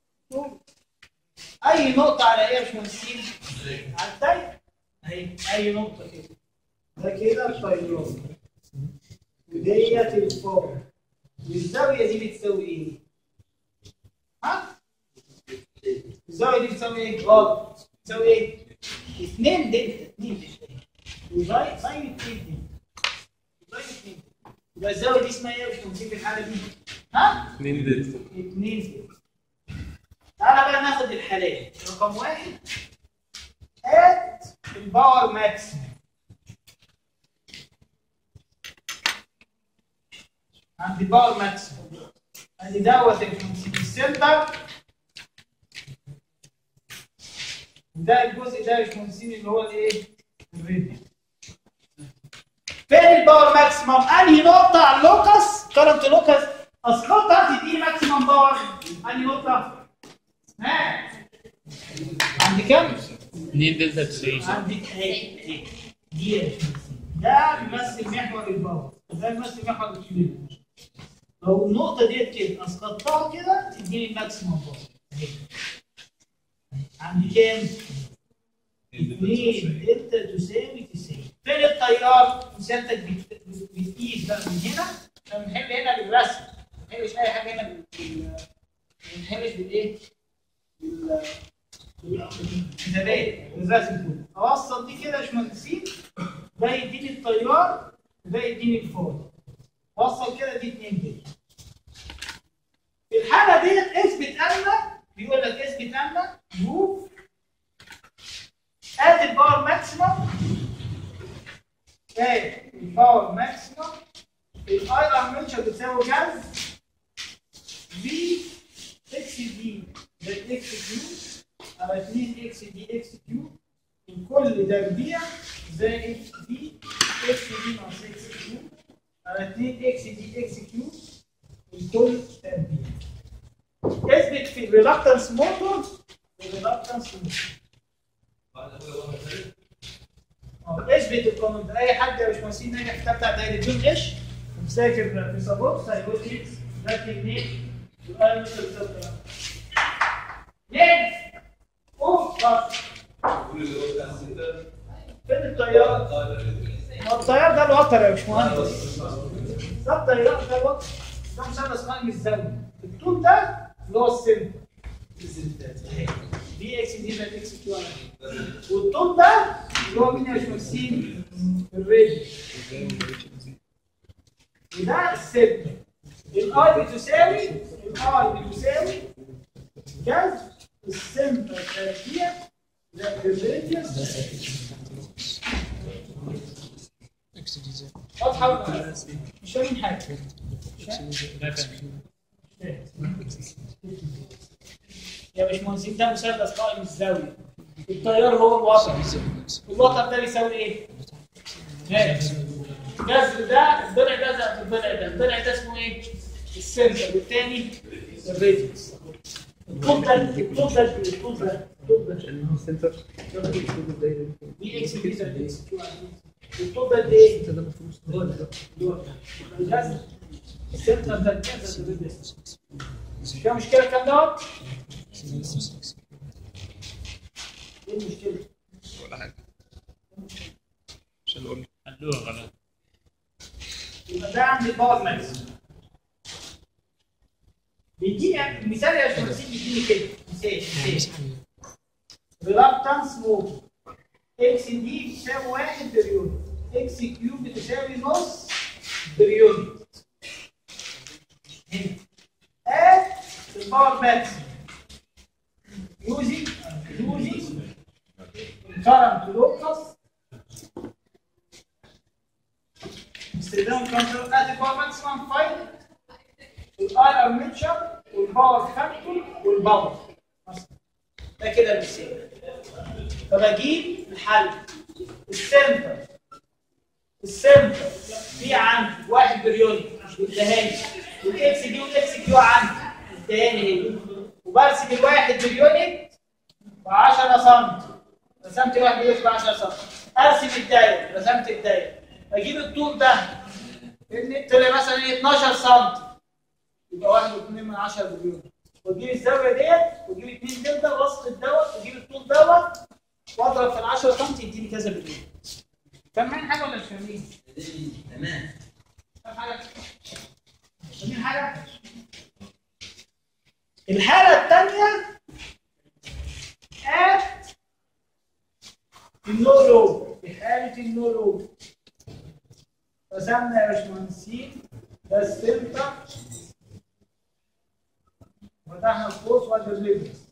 اي نقطة على ايه يا باشمهندسين؟ على الدايرة اهي اي نقطة كده ده كده التيار وديت الفور والزاويه دي بتساوي ايه؟ ها؟ الزاويه دي بتساوي ايه؟ غلط بتساوي ايه؟ 2 دلتا 2 دلتا وزاي ساين 2 دلتا ساين 2 يبقى الزاويه دي اسمها ايه يا باشمهندس في الحاله دي؟ ها؟ 2 دلتا 2 دلتا تعالى بقى ناخد الحالات رقم واحد هات الباور ماكسيمم عند الباور ماكسيمم ادي دوت السنتر وده الجزء ده الكونسين اللي هو الايه؟ الراديوس فين الباور ماكسيمم؟ انهي نقطة على اللوكس؟ كرنت لوكس اسقطها تديني ماكسيمم باور انهي نقطة؟ ها؟ عند كام؟ 2 دلتا 90 عندك اهي اهي دي يا باشمهندس. ده بيمثل محور الباور ده بيمثل محور الكيلو لو النقطة ديت كده اسقطتها كده تديني الماكسيمم باور اهي عند كام؟ 2 دلتا تساوي 90 فين التيار؟ مسالتك بت- بتقيس بقى من هنا احنا بنحل هنا بالرسم ما بنحلش اي حاجه هنا بال بال- ما بنحلش بالايه؟ بال بالحسابات بالرسم كله اوصل دي كده يا باشمهندسين ده يديني التيار وده يديني الفاضي وصل كده دي 2 دلتا في الحاله ديت اثبت ان بيقول لك اثبت ان بروف ادي الباور ماكسيمم ادي الباور ماكسيمم الاي ارمنشر بتساوي جذر في اكس دي ده اكس كيو على 2 اكس دي اكس كيو الكل تربيع زائد في اكس دي ناقص اكس كيو على 2 اكس دي اكس كيو الكل تربيع اثبت في الريلكتنس موتور الريلكتنس موتور اه اثبت القانون ده اي حد يا باشمهندس ناجح في كتاب بتاع دايره بدون غش ومذاكر في سابورت هيقول لي ذاكر منين يبقى مثل الزبده ليه؟ اوف بس فين الطيار؟ ما الطيار ده الوتر يا باشمهندس ده الطيار ده الوتر ده مثلث قائم الزاويه الطول ده اللي هو السن دي اكس دي زائد اكس كيو على والطول ده اللي هو مين يا باشمهندسين؟ الراديوس وده السن الاي بتساوي الاي بتساوي جذر السمبل تربيع زائد الراديوس واضحه ولا لا؟ مش فاهمين حاجه يا باشمهندس ده مثلث قائم الزاويه التيار هو الوتر الوتر ده بيساوي ايه؟ جذر ده الضلع ده زائد الضلع ده الضلع ده اسمه ايه؟ السنتر والتاني الراديوس الطول ده الطول ده الطول ده الطول ده دي اكس دي زائد اكس كيو على دي. الطول ده قد ايه؟ دول دول الجذر السنتر ده الجذر الراديوس مش فيها مشكله الكلام دوت؟ ايه المشكله؟ ولا حاجه عشان اقول خلوها غلط يبقى ده عند الباور ماكس بيديني مثال يا باشمهندس بيديني كده مثال مثال ريلاكتنس موتور اكس دي بتساوي 1 بريون اكس كيو بتساوي نص بريون هنا اد الباور ماكس يوزي يوزي current locus استخدام كنترول ادي الباور ماكسيمم فايل الاي ارميتشر والباور فاكتور والباور مثلا. ده كده المثال فبجيب الحل السنتر السنتر في عندي واحد بريون والدهاني والاكس دي والاكس كيو عندي الدهاني هي وبرسم الواحد بريونت ب 10 سم رسمت واحد بريونت ب 10 سم ارسم الدايره رسمت الدايره اجيب الطول ده اللي طلع مثلا ايه 12 سم يبقى 1.2 من 10 مليون واجيب الزاويه ديت واجيب 2 دلتا واسقط دوت واجيب الطول دوت واضرب في ال 10 سم يديني كذا مليون فاهمين حاجه ولا مش فاهمين؟ تمام فاهم حاجه؟ فاهمين حاجه؟ الحاله الثانيه at النو لود في حاله النو لود رسمنا يا باشمهندسين ده السنتر فتحنا القوس وادي الريديوس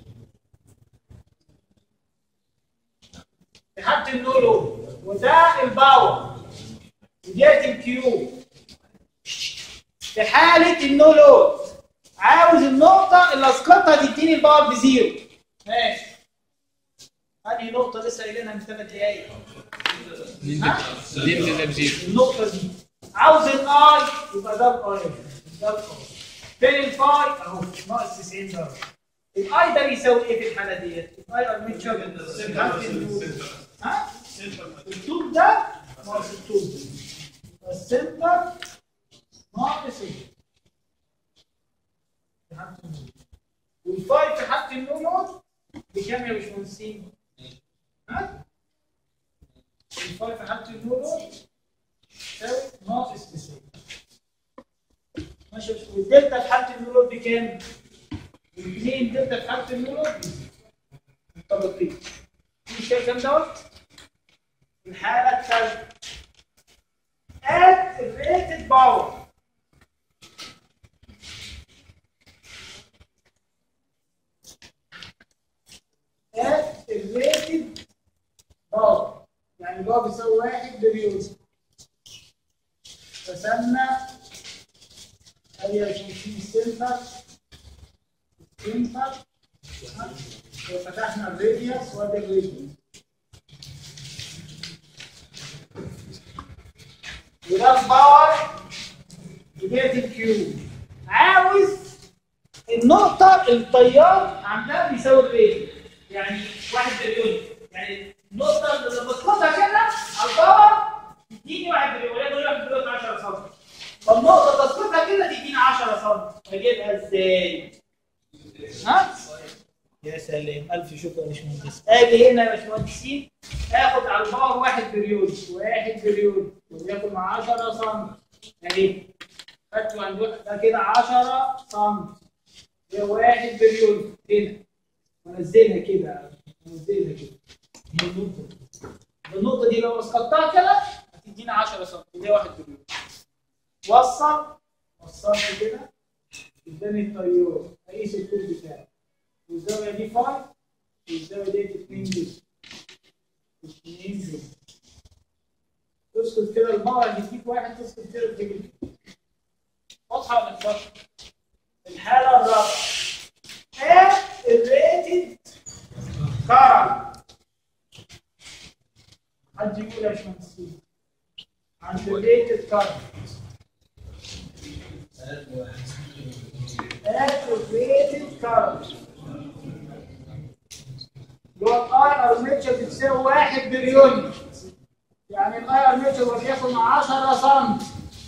في حاله النو لود وده الباور وديت الكيو في حالة النو لود عاوز النقطة اللي اسقطها تديني الباور بزيرو ماشي هذه نقطة لسه قايلينها من ثلاث دقايق ها؟ دي بتبقى بزيرو النقطة دي عاوز الاي يبقى ده الاي ده الاي فين الفاي اهو ناقص 90 درجة الاي ده بيساوي ايه في الحالة ديت؟ الاي ارميتشر ها؟ الطوب ده ناقص الطوب ده السنتر ناقص ايه؟ في حالة النور. والفاي في حالة النور بكام يا باشمهندسين؟ ها؟ الفاي في حالة النور تساوي ناقص 90 ماشي يا باشمهندس. والدلتا في حالة النور بكام؟ الاثنين دلتا في حالة النور مطابقين مش كده الكلام دوت؟ الحالة الثالثة at rated power at rated power يعني اللي هو بيساوي واحد بريود رسمنا ادي عشان في سنتر سنتر وفتحنا الراديوس وادي الراديوس وده الباور وديت الكيو عاوز النقطة التيار عندها بيساوي الريت يعني واحد بليون يعني النقطة اللي بسقطها كده على الباور تديني واحد بليون وهي دول واحد بليون 10 سم فالنقطة تسقطها كده تديني 10 سم اجيبها ازاي؟ ها؟ يا سلام الف شكر يا باشمهندس اجي هنا يا باشمهندسين اخد على الباور واحد بريود واحد بريود وياكل مع 10 سم اهي خدته عند واحد ده كده 10 سم ده واحد بريود هنا وانزلها كده انزلها كده هي النقطه دي النقطه دي لو اسقطتها كده هتدينا 10 سم دي واحد بريود وصل وصلت كده قدامي التيار اقيس الطول بتاعي والزاويه دي 5 والزاويه دي 2 دي 2 دي تسقط كده الباور هيديك واحد تسقط كده تجيب واضحه ولا مش واضحه؟ الحاله الرابعه ايه الريتد كارنت حد يقول يا باشمهندسين عند الريتد كارنت activated current اللي هو الاي ارميتشر بتساوي 1 بريون يعني الاي ارميتشر وليكن 10 سم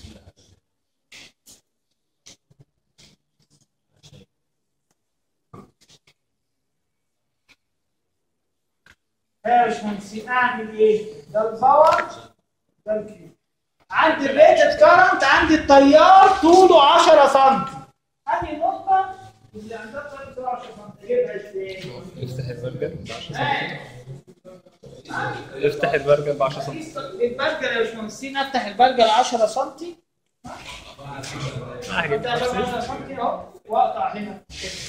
يا باشمهندس اعمل ايه؟ ده الباور ده الكيو عندي الريتد كارنت عندي التيار طوله 10 سم هذه النقطة اللي عندها طيب طول 10 سم اجيبها ازاي؟ افتح البرجر ب 10 سم ها؟ افتح البرجر ب 10 سم البرجر يا باشمهندسين افتح البرجر 10 سم حاجه افتح البرجر 10 سم اهو واقطع هنا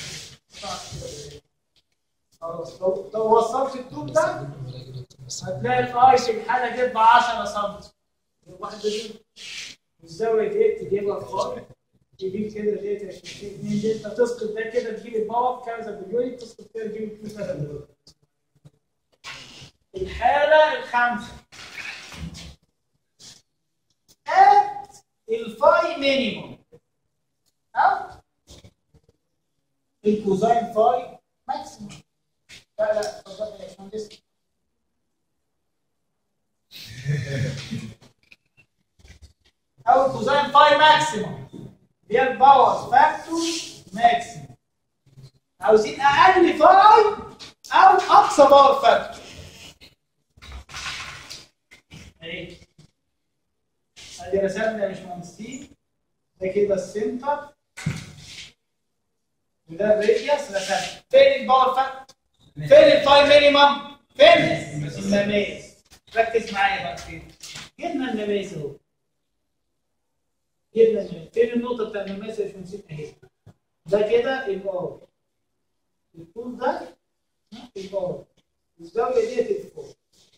خلاص لو لو وصلت الطول ده هتلاقي الاي في الحاله دي ب 10 سم واحد بدون والزاويه دي تجيبها خالص تجيب كده ديت يا شيخ اتنين دي انت تسقط ده كده تجيب الباور كذا باليونت تسقط كده تجيب الكيو كذا باليونت الحاله الخامسه at الفاي مينيموم او الكوزاين فاي ماكسيموم لا لا اتفضل يا باشمهندس او الكوزاين فاي ماكسيموم هي الباور فاكتور ماكسيموم عاوزين اقل فاي او اقصى باور فاكتور اهي ادي رسمنا يا باشمهندسين ده كده السنتر وده الراديوس رسمت فين الباور فاكتور فين التايم مينيمم فين النماس ركز معايا بقى فين جبنا النماس اهو جبنا النماس فين النقطه بتاع النماس اللي مش اهي ده كده الباور الطول ده الباور الزاويه ديت الفوق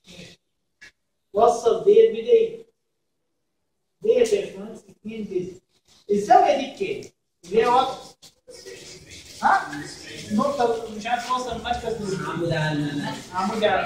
وصل ديت بديت ديت يا باشمهندس 2 ديت الزاويه دي بكام؟ اللي هي وقت ها؟ نقطة مش عارف توصل المركز عمود على عمود على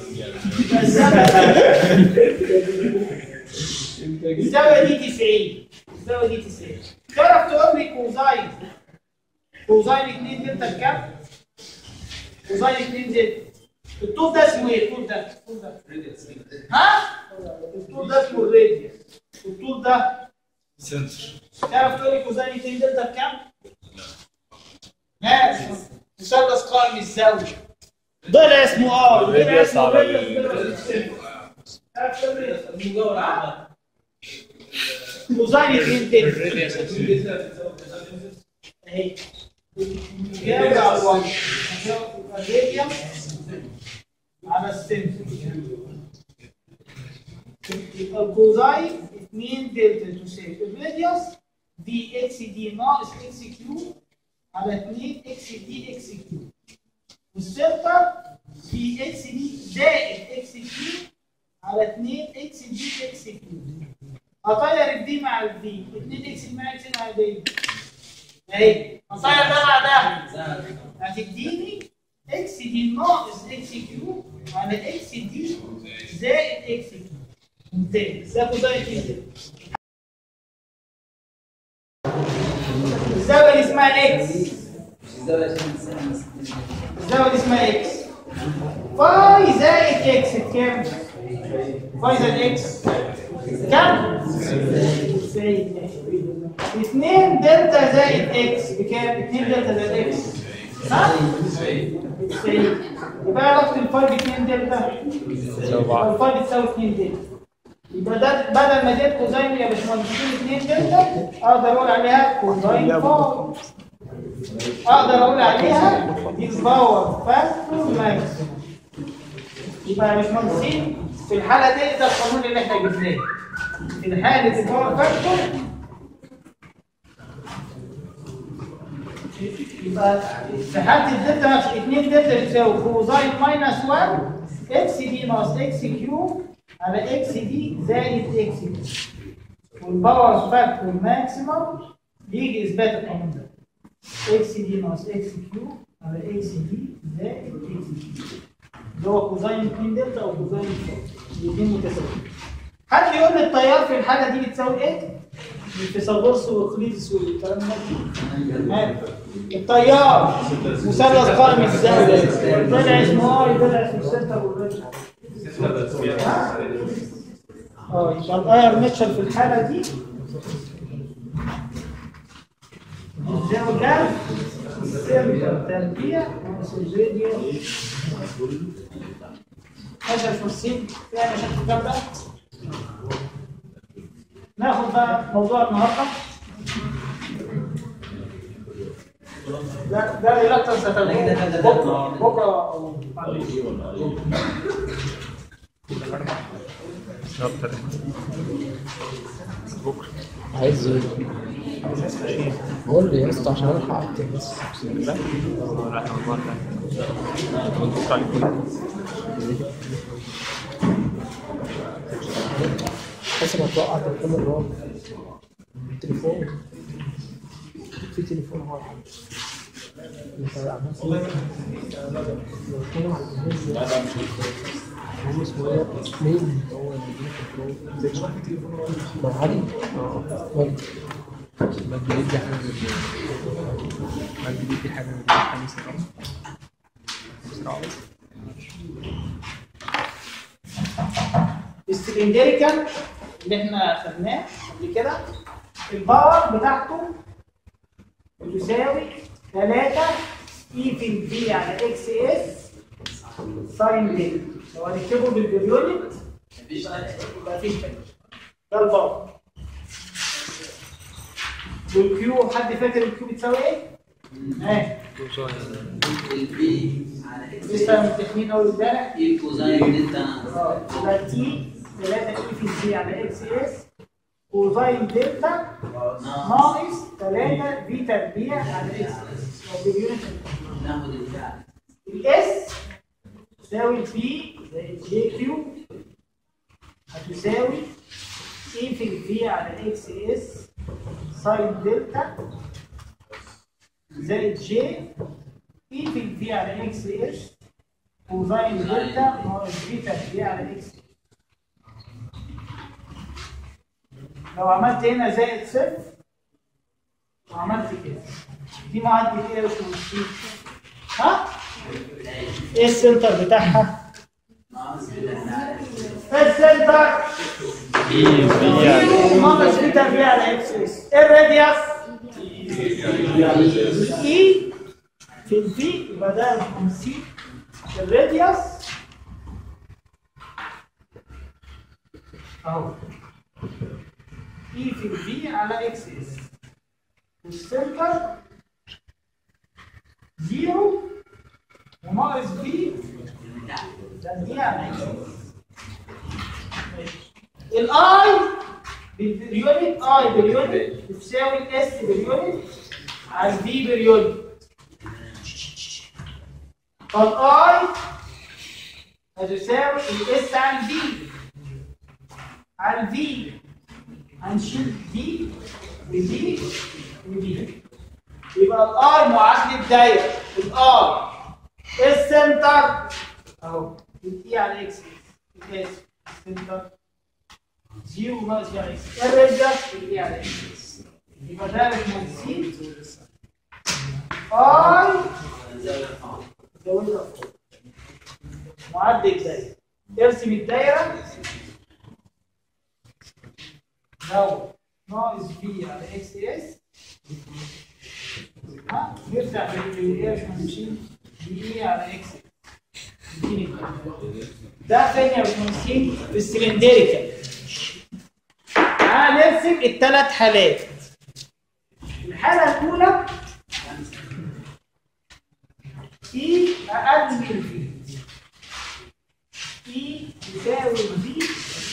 الزاوية دي 90 الزاوية دي 90 تعرف تقول لي كوزاين كوزاين 2 دلتا بكام؟ كوزاين 2 دلتا الطول ده اسمه ايه؟ الطول ده الطول ده ها؟ الطول ده اسمه الراديوس الطول ده سنتر تعرف تقول لي كوزاين 2 دلتا بكام؟ ها مثلث قائم الزاويه ضلع اسمه ار ضلع اسمه راديوس تعرف تقول لي كوزاين 2 دلتا اهي جاوب على الوضع الراديوس على السنتر يبقى الكوزاين 2 دلتا تساوي الراديوس دي اكس دي ناقص اكس كيو على 2 اكس دي اكس كيو والسنتر في اكس دي زائد اكس كيو على 2 اكس دي اكس كيو هطير الدي مع الدي 2 اكس مع اكس مع دي اهي هطير ده مع ده هتديني اكس دي ناقص اكس كيو على اكس دي زائد اكس كيو ممتاز ده كوزاين كده الزاويه اللي اسمها اكس الزاويه اللي اسمها اكس فاي زائد اكس بكام؟ فاي زائد اكس كام؟ زائد اكس 2 دلتا زائد اكس بكام؟ 2 دلتا زائد اكس ها؟ زائد يبقى علاقه الفاي ب 2 دلتا الفاي بتساوي 2 دلتا يبقى ده بدل ما ديت كوزاين يا باشمهندس 2 دلتا اقدر اقول عليها كوزاين باور اقدر اقول عليها دي الباور فاكتور ماكس يبقى يا باشمهندسين في الحاله دي ده القانون اللي احنا جبناه في حاله الباور فاكتور يبقى في حاله الدلتا نفس 2 دلتا بتساوي كوزاين ماينس 1 اكس دي ناقص اكس كيو على اكس دي زائد اكس دي والباور فاكتور ماكسيمم يجي اثبات القانون ده اكس دي ناقص اكس كيو على اكس دي زائد اكس دي اللي هو كوزاين 2 دلتا او كوزاين 2 الاثنين متساويين حد يقول لي التيار في الحاله دي بتساوي ايه؟ الفيثاغورس واقليدس والكلام ده ها؟ التيار مثلث قائم الزاويه طلع اسمه اي طلع اسمه سنتر والرجل اه يبقى الاير ميتشر في الحاله دي الزاويه ده السنتر تربيع ناقص الراديو هذا الفرسين يعني عشان الكلام ده ناخد بقى موضوع النهارده ده ده ريلاكتنس بكره بكره أو بعدين. عايز ايه؟ قول لي يا اسطى عشان الحق اكتب بس بس ما توقع تليفون الراجل التليفون في تليفون واحد انت عملت ايه؟ بتكلم على الجهاز هو اسمه ايه؟ مين؟ هو اللي بيجيب التليفون مع علي؟ اه ولد مجد يدي حاجه مجد يدي حاجه خميس بسرعه السلندريكال اللي احنا خدناه قبل كده الباور بتاعته بتساوي 3 اي في البي على اكس اس ساين دي لو هنكتبه بالبريونت يبقى مفيش تاني ده الباور والكيو حد فاكر الكيو بتساوي ايه؟ ها البي على اكس لسه متفقين اول امبارح اي كوزاين دلتا اه يبقى تي 3 اي في سي على اكس اس كوزاين دلتا ناقص 3 في تربيع على اكس اس او باليونت ناخد الفعل الاس تساوي البي زائد جي كيو هتساوي اي في البي على اكس اس ساين دلتا زائد جي اي في البي على اكس اس كوزاين دلتا ناقص بي تربيع على اكس لو عملت هنا زائد صفر وعملت كده دي معدل ايه يا باشمهندس ها؟ ايه السنتر بتاعها؟ ايه السنتر؟ زيرو ناقص بي تربيع على اكس اس ايه الراديوس؟ اي في الفي يبقى ده 50 الراديوس اهو اي في الفي على اكس اس والسنتر زيرو وناقص بي ده دي على اكس اس الاي باليونت اي باليونت بتساوي الاس باليونت على البي باليونت فالاي هتساوي الاس على البي على البي هنشيل دي ودي ودي يبقى الاي معادله دايره الاي السنتر اهو الاي على اكس اس السنتر زيرو ناقص يعني اكس الرجع الاي على اكس اس يبقى ده المهندسين اي زودها فوق معدل الدايره ارسم الدايره لو ناقص بي على اكس اس ها نرجع للايه يا باشمهندسين بي على اكس اديني ده فين يا باشمهندسين في السلندريكال تعال نرسم الثلاث حالات الحاله الاولى اي اقل من في اي يساوي في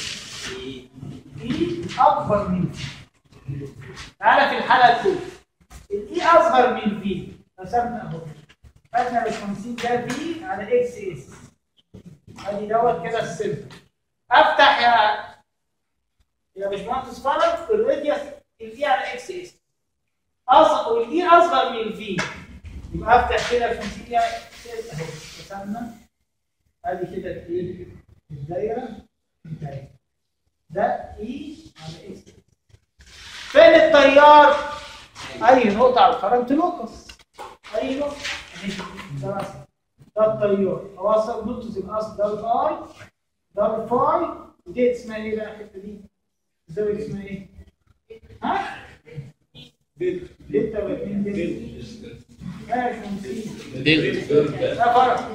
اي اكبر من في تعالى في الحاله الاولى الاي اصغر من في رسمنا اهو خدنا ال 50 ده في على اكس اس ادي دوت كده السنتر افتح يا يا باشمهندس فرج الراديوس الاي على اكس اس اصغر والاي اصغر من في يبقى افتح كده ال 50 يعني اهو رسمنا ادي كده الايه الدايره انتهت ده اي على اكس فين التيار اي نقطه على الكرنت لوكس اي نقطه اهي ده مثلا ده التيار اوصل نقطه الاصل ده الاي ده الفاي ودي اسمها ايه بقى الحته دي الزاويه اسمها ايه ها دلتا ولا اتنين دلتا ماشي ممتاز دلتا لا فرق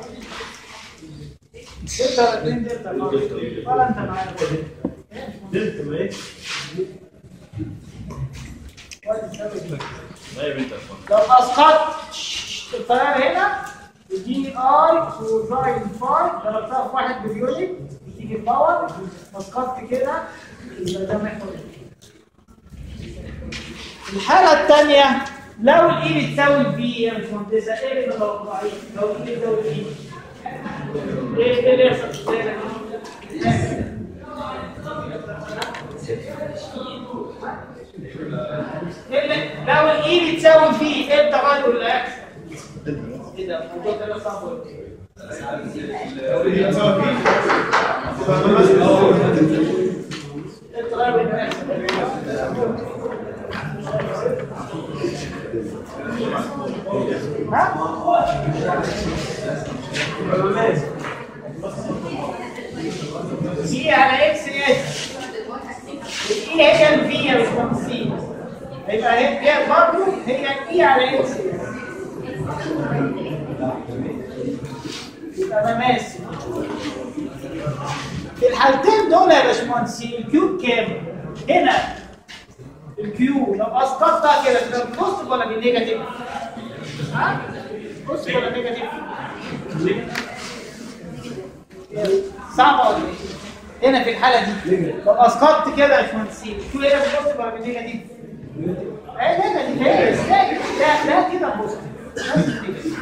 دلتا ولا اتنين دلتا فرق ولا انت معايا دلتا ما ايه؟ لو اسقطت التيار هنا يديني اي كوزاين فاي ضربتها في واحد باليونت تيجي باور اسقطت كده يبقى ده محور الحالة الثانية لو الاي بتساوي البي يا باشمهندسة ايه اللي متوقعين؟ لو الاي بتساوي البي ايه ايه اللي يحصل في الدايرة دي؟ إيه اللي- لو الاي بتساوي في ايه التغير اللي هيحصل؟ ايه ده الموضوع ده صعب ولا ايه؟ ايه التغير اللي هيحصل؟ في على اكس اس الاي هي الفي يا باشمهندسين هيبقى هي هي برضه هي الاي على اكس اس يبقى مماثل في الحالتين دول يا باشمهندسين الكيوب كام؟ هنا الكيو لو اسقطتها كده تبقى بالبوزيتيف ولا بالنيجاتيف؟ ها؟ بوزيتيف ولا نيجاتيف؟ صعبه ولا ايه؟ هنا في الحاله دي لو اسقطت كده يا باشمهندسين الكيو هنا بالبوزيتيف ولا بالنيجاتيف؟ ايه نيجاتيف هي ازاي؟ لا لا كده بوزيتيف بس كده.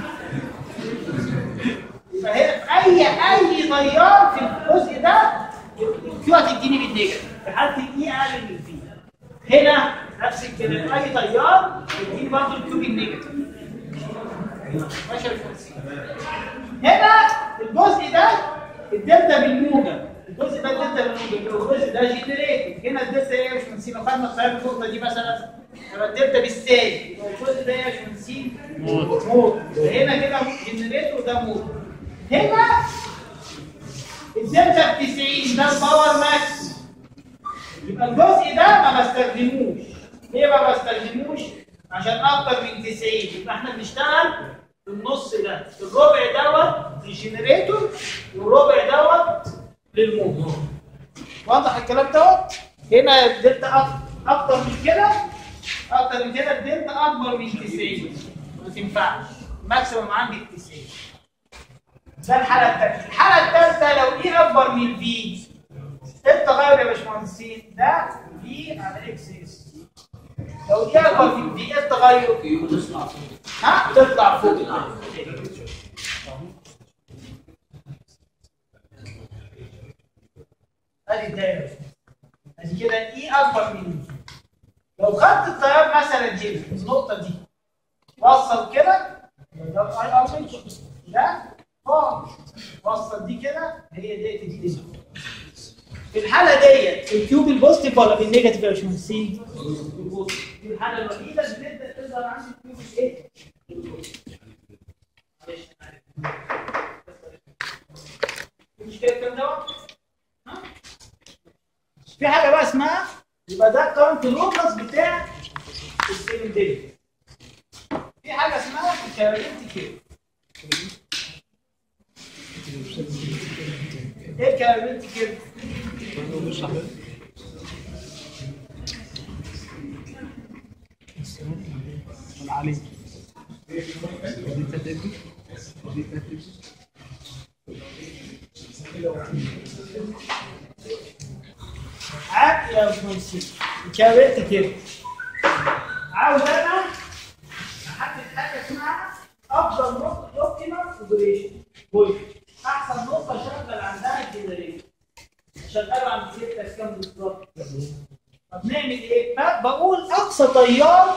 يبقى هنا اي اي تيار في الجزء ده الكيو هتديني بالنيجاتيف في حاله الاي اقل من الفي هنا نفس الكلام اي تيار يديني برضه الكيو بالنيجاتيف ماشي يا باشمهندس هنا الجزء ده الدلتا بالموجب الجزء ده الدلتا بالموجب الجزء ده جنريتد هنا الدلتا ايه يا باشمهندس لو خدنا التيار النقطه دي مثلا يبقى الدلتا بالسالب يبقى الجزء ده يا باشمهندس موت هنا كده جنريتور وده موت هنا الدلتا ب 90 ده الباور ماكس يبقى الجزء ده ما بستخدموش ليه ما بستخدموش عشان اكتر من 90 يبقى احنا بنشتغل في النص ده الربع دوت للجنريتور والربع دوت للموتور واضح الكلام دوت هنا الدلتا أك- اكتر من كده اكتر من كده الدلتا اكبر من 90 ما تنفعش الماكسيمم عندي 90 ده الحاله الثالثه الحاله الثالثه لو ايه اكبر من في التغير يا باشمهندسين ده في على اكس اس لو دي اكبر من في التغير كيو تطلع فوق ها تطلع فوق ادي الدايره ادي كده اي اكبر من في لو خدت التيار مثلا هنا النقطه دي وصل كده ده الاي ار ده اه وصل دي كده هي ديت الدي في الحاله ديت الكيوب البوزيتيف ولا بالنيجاتيف يا باشمهندسين؟ البوزيتيف دي الحاله الوحيده اللي تبدا تظهر عندي الكيوب الايه؟ البوزيتيف. معلش أنا عارف. في مشكله الكلام دوت؟ ها؟ في حاجه بقى اسمها يبقى ده الكرنت لوكس بتاع السيلندري في حاجه اسمها الكارنت كده ايه الكارنت كده؟ علي دي تدري دي تدري عاد يا باشمهندس كابرت كده عاوز انا احدد حاجه اسمها افضل نقطه اوبتيمال اوبريشن بوينت احسن نقطه اشغل عندها الجنريتور شغاله عند ستة كام بالظبط طب نعمل ايه؟ ب- بقول اقصى تيار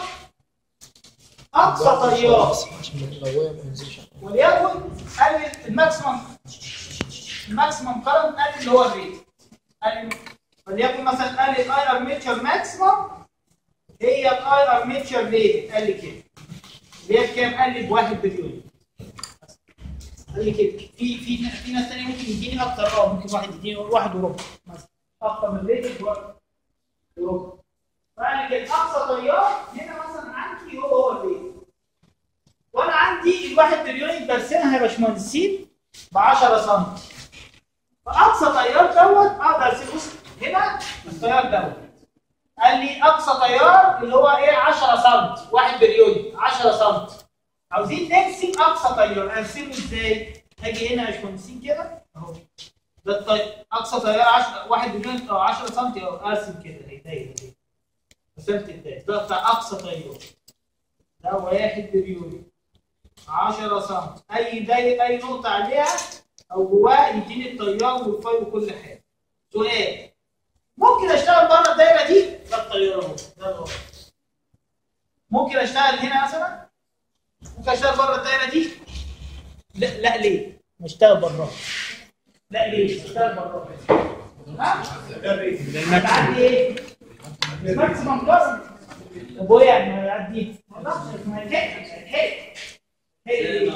اقصى تيار عشان الغوايه ما ينزلش وليكن قلل الماكسيمم الماكسيمم كرنت قلل اللي هو الريت قلل وليكن مثلا قلل الاي ارميتشر ماكسيمم هي الاي ارميتشر ريت قال لي كده اللي هي بكام؟ قال لي بواحد بليون قال لي كده في في في ناس ثانيه ممكن يديني اكتر اه ممكن واحد يديني واحد وربع مثلا اكتر من ريت وربع فقال لي كده اقصى تيار هنا مثلا عندي هو هو الريت وانا عندي الواحد مليون برسمها يا باشمهندسين ب 10 سم فاقصى تيار دوت اقدر ارسمه بص هنا التيار دوت قال لي اقصى تيار اللي هو ايه 10 سم 1 مليون 10 سم عاوزين نرسم اقصى تيار ارسمه ازاي؟ هاجي هنا يا باشمهندسين كده اهو ده الطيار اقصى تيار 10 1 مليون او 10 سم اهو ارسم كده اهي دايره كده رسمت الدايره ده بتاع اقصى تيار ده 1 مليون 10 سم اي دايره اي نقطه عليها او جواه يديني التيار والفاي وكل حاجه سؤال ممكن اشتغل بره الدايره دي ده التيار اهو ده الوضع ممكن اشتغل هنا مثلا ممكن اشتغل بره الدايره دي لا لا ليه اشتغل بره لا ليه اشتغل بره ها ده الريت عندي ايه ماكسيمم كارنت طب هو يعني ما يعدي ما يقدرش ما يلحقش يلحق ليه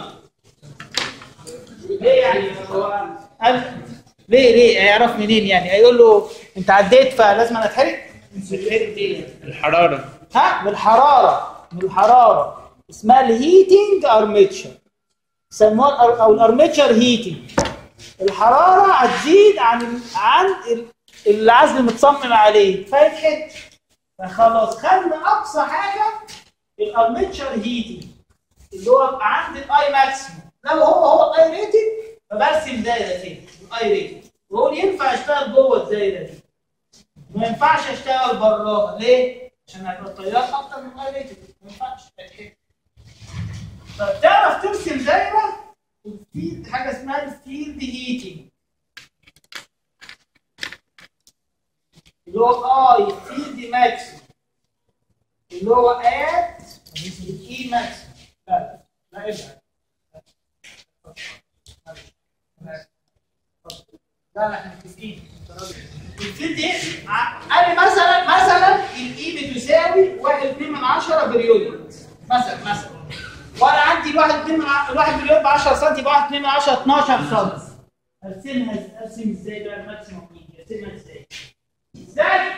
ليه يعني هو قال ليه ليه هيعرف منين يعني هيقول له انت عديت فلازم انا اتحرق بتتحرق ليه الحراره ها بالحراره بالحراره اسمها الهيتنج ارميتشر يسموها الأر- او الارميتشر هيتنج الحراره هتزيد عن ال- عن ال- العزل المتصمم عليه فيتحرق فخلاص خدنا اقصى حاجه الارمتشر هيتنج اللي هو يبقى عند الاي ماكسيموم لو هو هو اي ريتد فبرسم دايره كده الاي ريتد واقول ينفع اشتغل جوه الدايره دي ما ينفعش اشتغل براها ليه؟ عشان هيبقى التيار اكتر من الاي ريتد ما ينفعش طب تعرف ترسم دايره في حاجه اسمها الفيلد هيتنج اللي هو اي فيلد ماكسيموم اللي هو ات الاي ماكسيموم لا لا ابعد لا لا احنا متفقين الفيلد ايه؟ انا مثلا مثلا الاي بتساوي 1 2 من 10 بريود مثلا مثلا وانا عندي الواحد 2 من ع- الواحد بريود ب 10 سم يبقى 1 2 من 10 12 سم ارسمها ارسم ازاي بقى الماكسيموم دي ارسمها ازاي؟ ازاي؟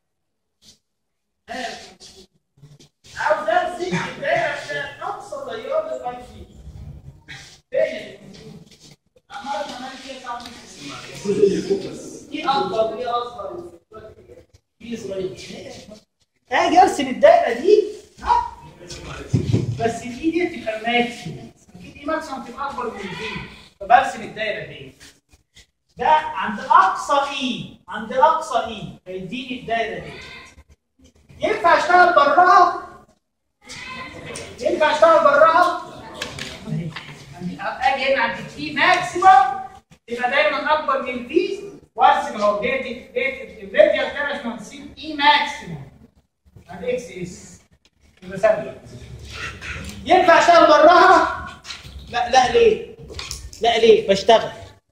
آه. عاوز ارسم الدايره بتاعت اقصى تيار للاي سي فين عمال عمال كده صعب ايه اكبر وايه اصغر ايه صغير اجي ارسم الدايره دي ها بس الاي دي تبقى ماكسيموم اكيد اي ماكسيموم تبقى اكبر من دي فبرسم الدايره دي ده عند اقصى اي عند اقصى اي هيديني الدايره دي ينفع اشتغل براها ينفع اشتغل براها أهي. اجي هنا عند التي ماكسيموم تبقى دايما اكبر من الفي وارسم اهو ديت ديت الراديال ده مش منسيب اي ماكسيموم عند اكس اس يبقى ثابت ينفع اشتغل براها؟ لا لا ليه؟ لا ليه؟ بشتغل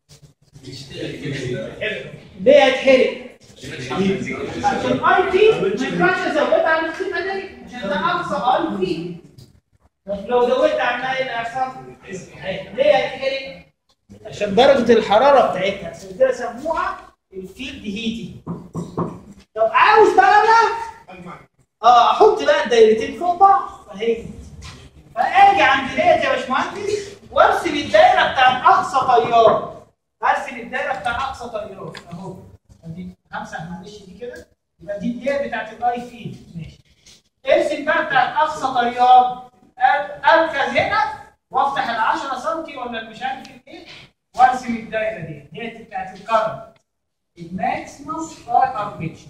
ليه هتحرق؟ عشان اي في ما ينفعش ازودها عن القيمه دي عشان ده اقصى اي في طب لو زودت عنها ايه اللي هيحصل؟ ليه هيتحرق؟ عشان درجه الحراره بتاعتها عشان كده سموها الفيلد هيتنج طب عاوز بقى انا اه احط بقى الدايرتين فوق بعض اهي فاجي عند ديت يا باشمهندس وارسم الدايره بتاعت اقصى تيار ارسم الدايره بتاع اقصى تيار اهو دي همسح معلش دي كده يبقى دي الدايره بتاعت الاي فيلد ماشي ارسم بقى بتاعت اقصى تيار أر- اركز هنا وافتح ال 10 سم ولا مش عارف ايه وارسم الدايره دي ديت بتاعت الكرنت الماكسيمم باي ارميتشر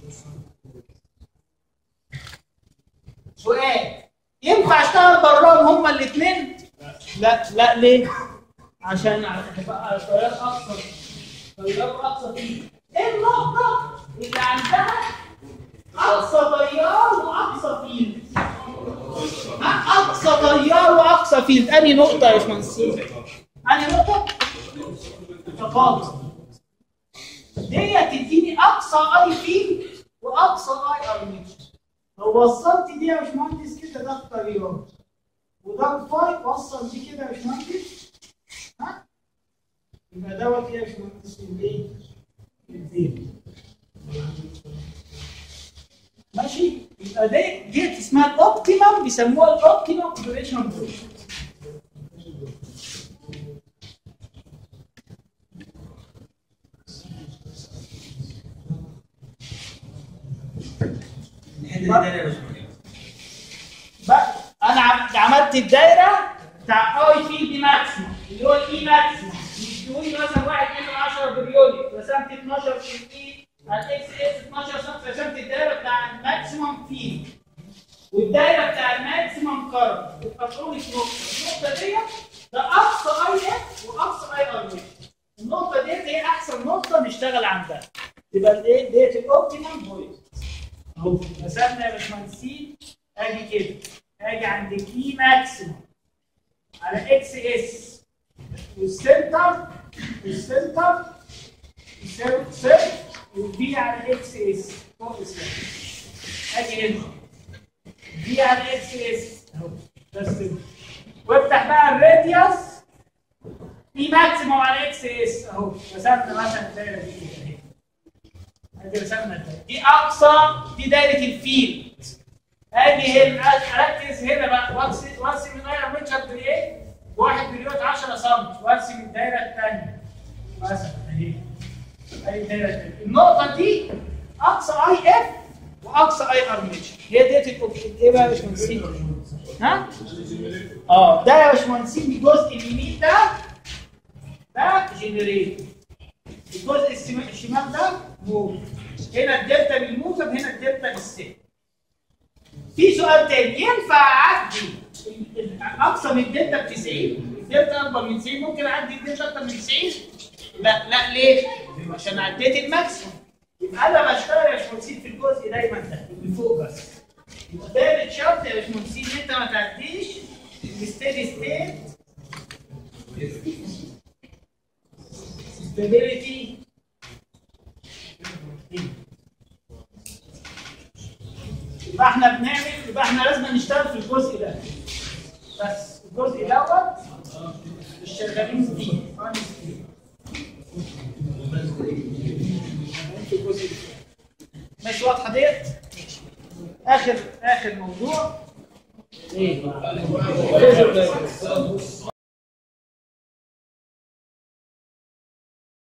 سؤال ينفع اشتغل براهم هما الاثنين؟ لا لا ليه؟ عشان هتبقى تيار اقصى تيار اقصى فيه ايه النقطة اللي عندها اقصى تيار واقصى فيلد؟ ها؟ اقصى تيار واقصى فيلد انهي نقطة يا باشمهندس؟ انهي نقطة؟ تفاضل دي تديني اقصى اي فيلد واقصى اي ارميتشر لو وصلت دي يا باشمهندس كده ده التيار وده الفاي وصل دي كده يا باشمهندس ها يبقى دوت ايه يا باشمهندس الايه؟ الزين ماشي يبقى دي ديت اسمها الاوبتيمم بيسموها الاوبتيمم اوبريشن بوينت بقى انا عم- عملت الدايره بتاع اي في دي ماكسيموم اللي هو الاي ماكسيموم يقول لي مثلا 1 من 10 بريودي رسمت 12 في الاي على اكس اس 12 سم رسمت الدايره بتاع الماكسيموم فيه والدايره بتاع الماكسيموم كارب يبقى تقول لي نقطه النقطه ديت ده اقصى اي اف واقصى اي ار النقطه ديت هي احسن نقطه نشتغل عندها تبقى الايه ديت الاوبتيمم بوينت اهو رسمنا يا باشمهندسين اجي كده اجي عند كي ماكسيموم على اكس اس والسنتر والسنتر يساوي صفر والبي على اكس اس فوق السنتر اجي هنا بي على اكس اس اهو ده السنتر وافتح بقى الراديوس بي ماكسيموم على اكس اس اهو رسمنا مثلا الدايره دي كده اهي ادي رسمنا الدايره دي اقصى دي دايره الفيلد اجي هنا اركز هنا بقى وارسم وارسم الدايره متشر بايه؟ واحد مليون 10 سم وارسم الدايره الثانيه مثلا اهي اهي الدايره الثانيه النقطه دي اقصى اي اف اقصى اي ارميتشر هي ديت الأوب- ايه بقى يا باشمهندسين ها اه ده يا باشمهندسين الجزء اليمين ده ده جنريت الجزء السم- الشمال ده موف هنا الدلتا بالموجب هنا الدلتا بالسالب في سؤال تاني ينفع اعدي ال- ال- اقصى من الدلتا ب 90 الدلتا اكبر من 90 ممكن اعدي الدلتا اكتر من 90 لا لا ليه؟ عشان عديت الماكسيموم يبقى انا بشتغل يا باشمهندسين في الجزء دايما ده اللي فوق بس يبقى ثالث شرط يا باشمهندسين ان انت ما تعديش الستيدي ستيت stability يبقى احنا بنعمل يبقى احنا لازم نشتغل في الجزء ده بس الجزء دوت مش شغالين فيه خالص فيه. في الجزء ده. ماشي واضحه ديت ماشي. اخر اخر موضوع ايه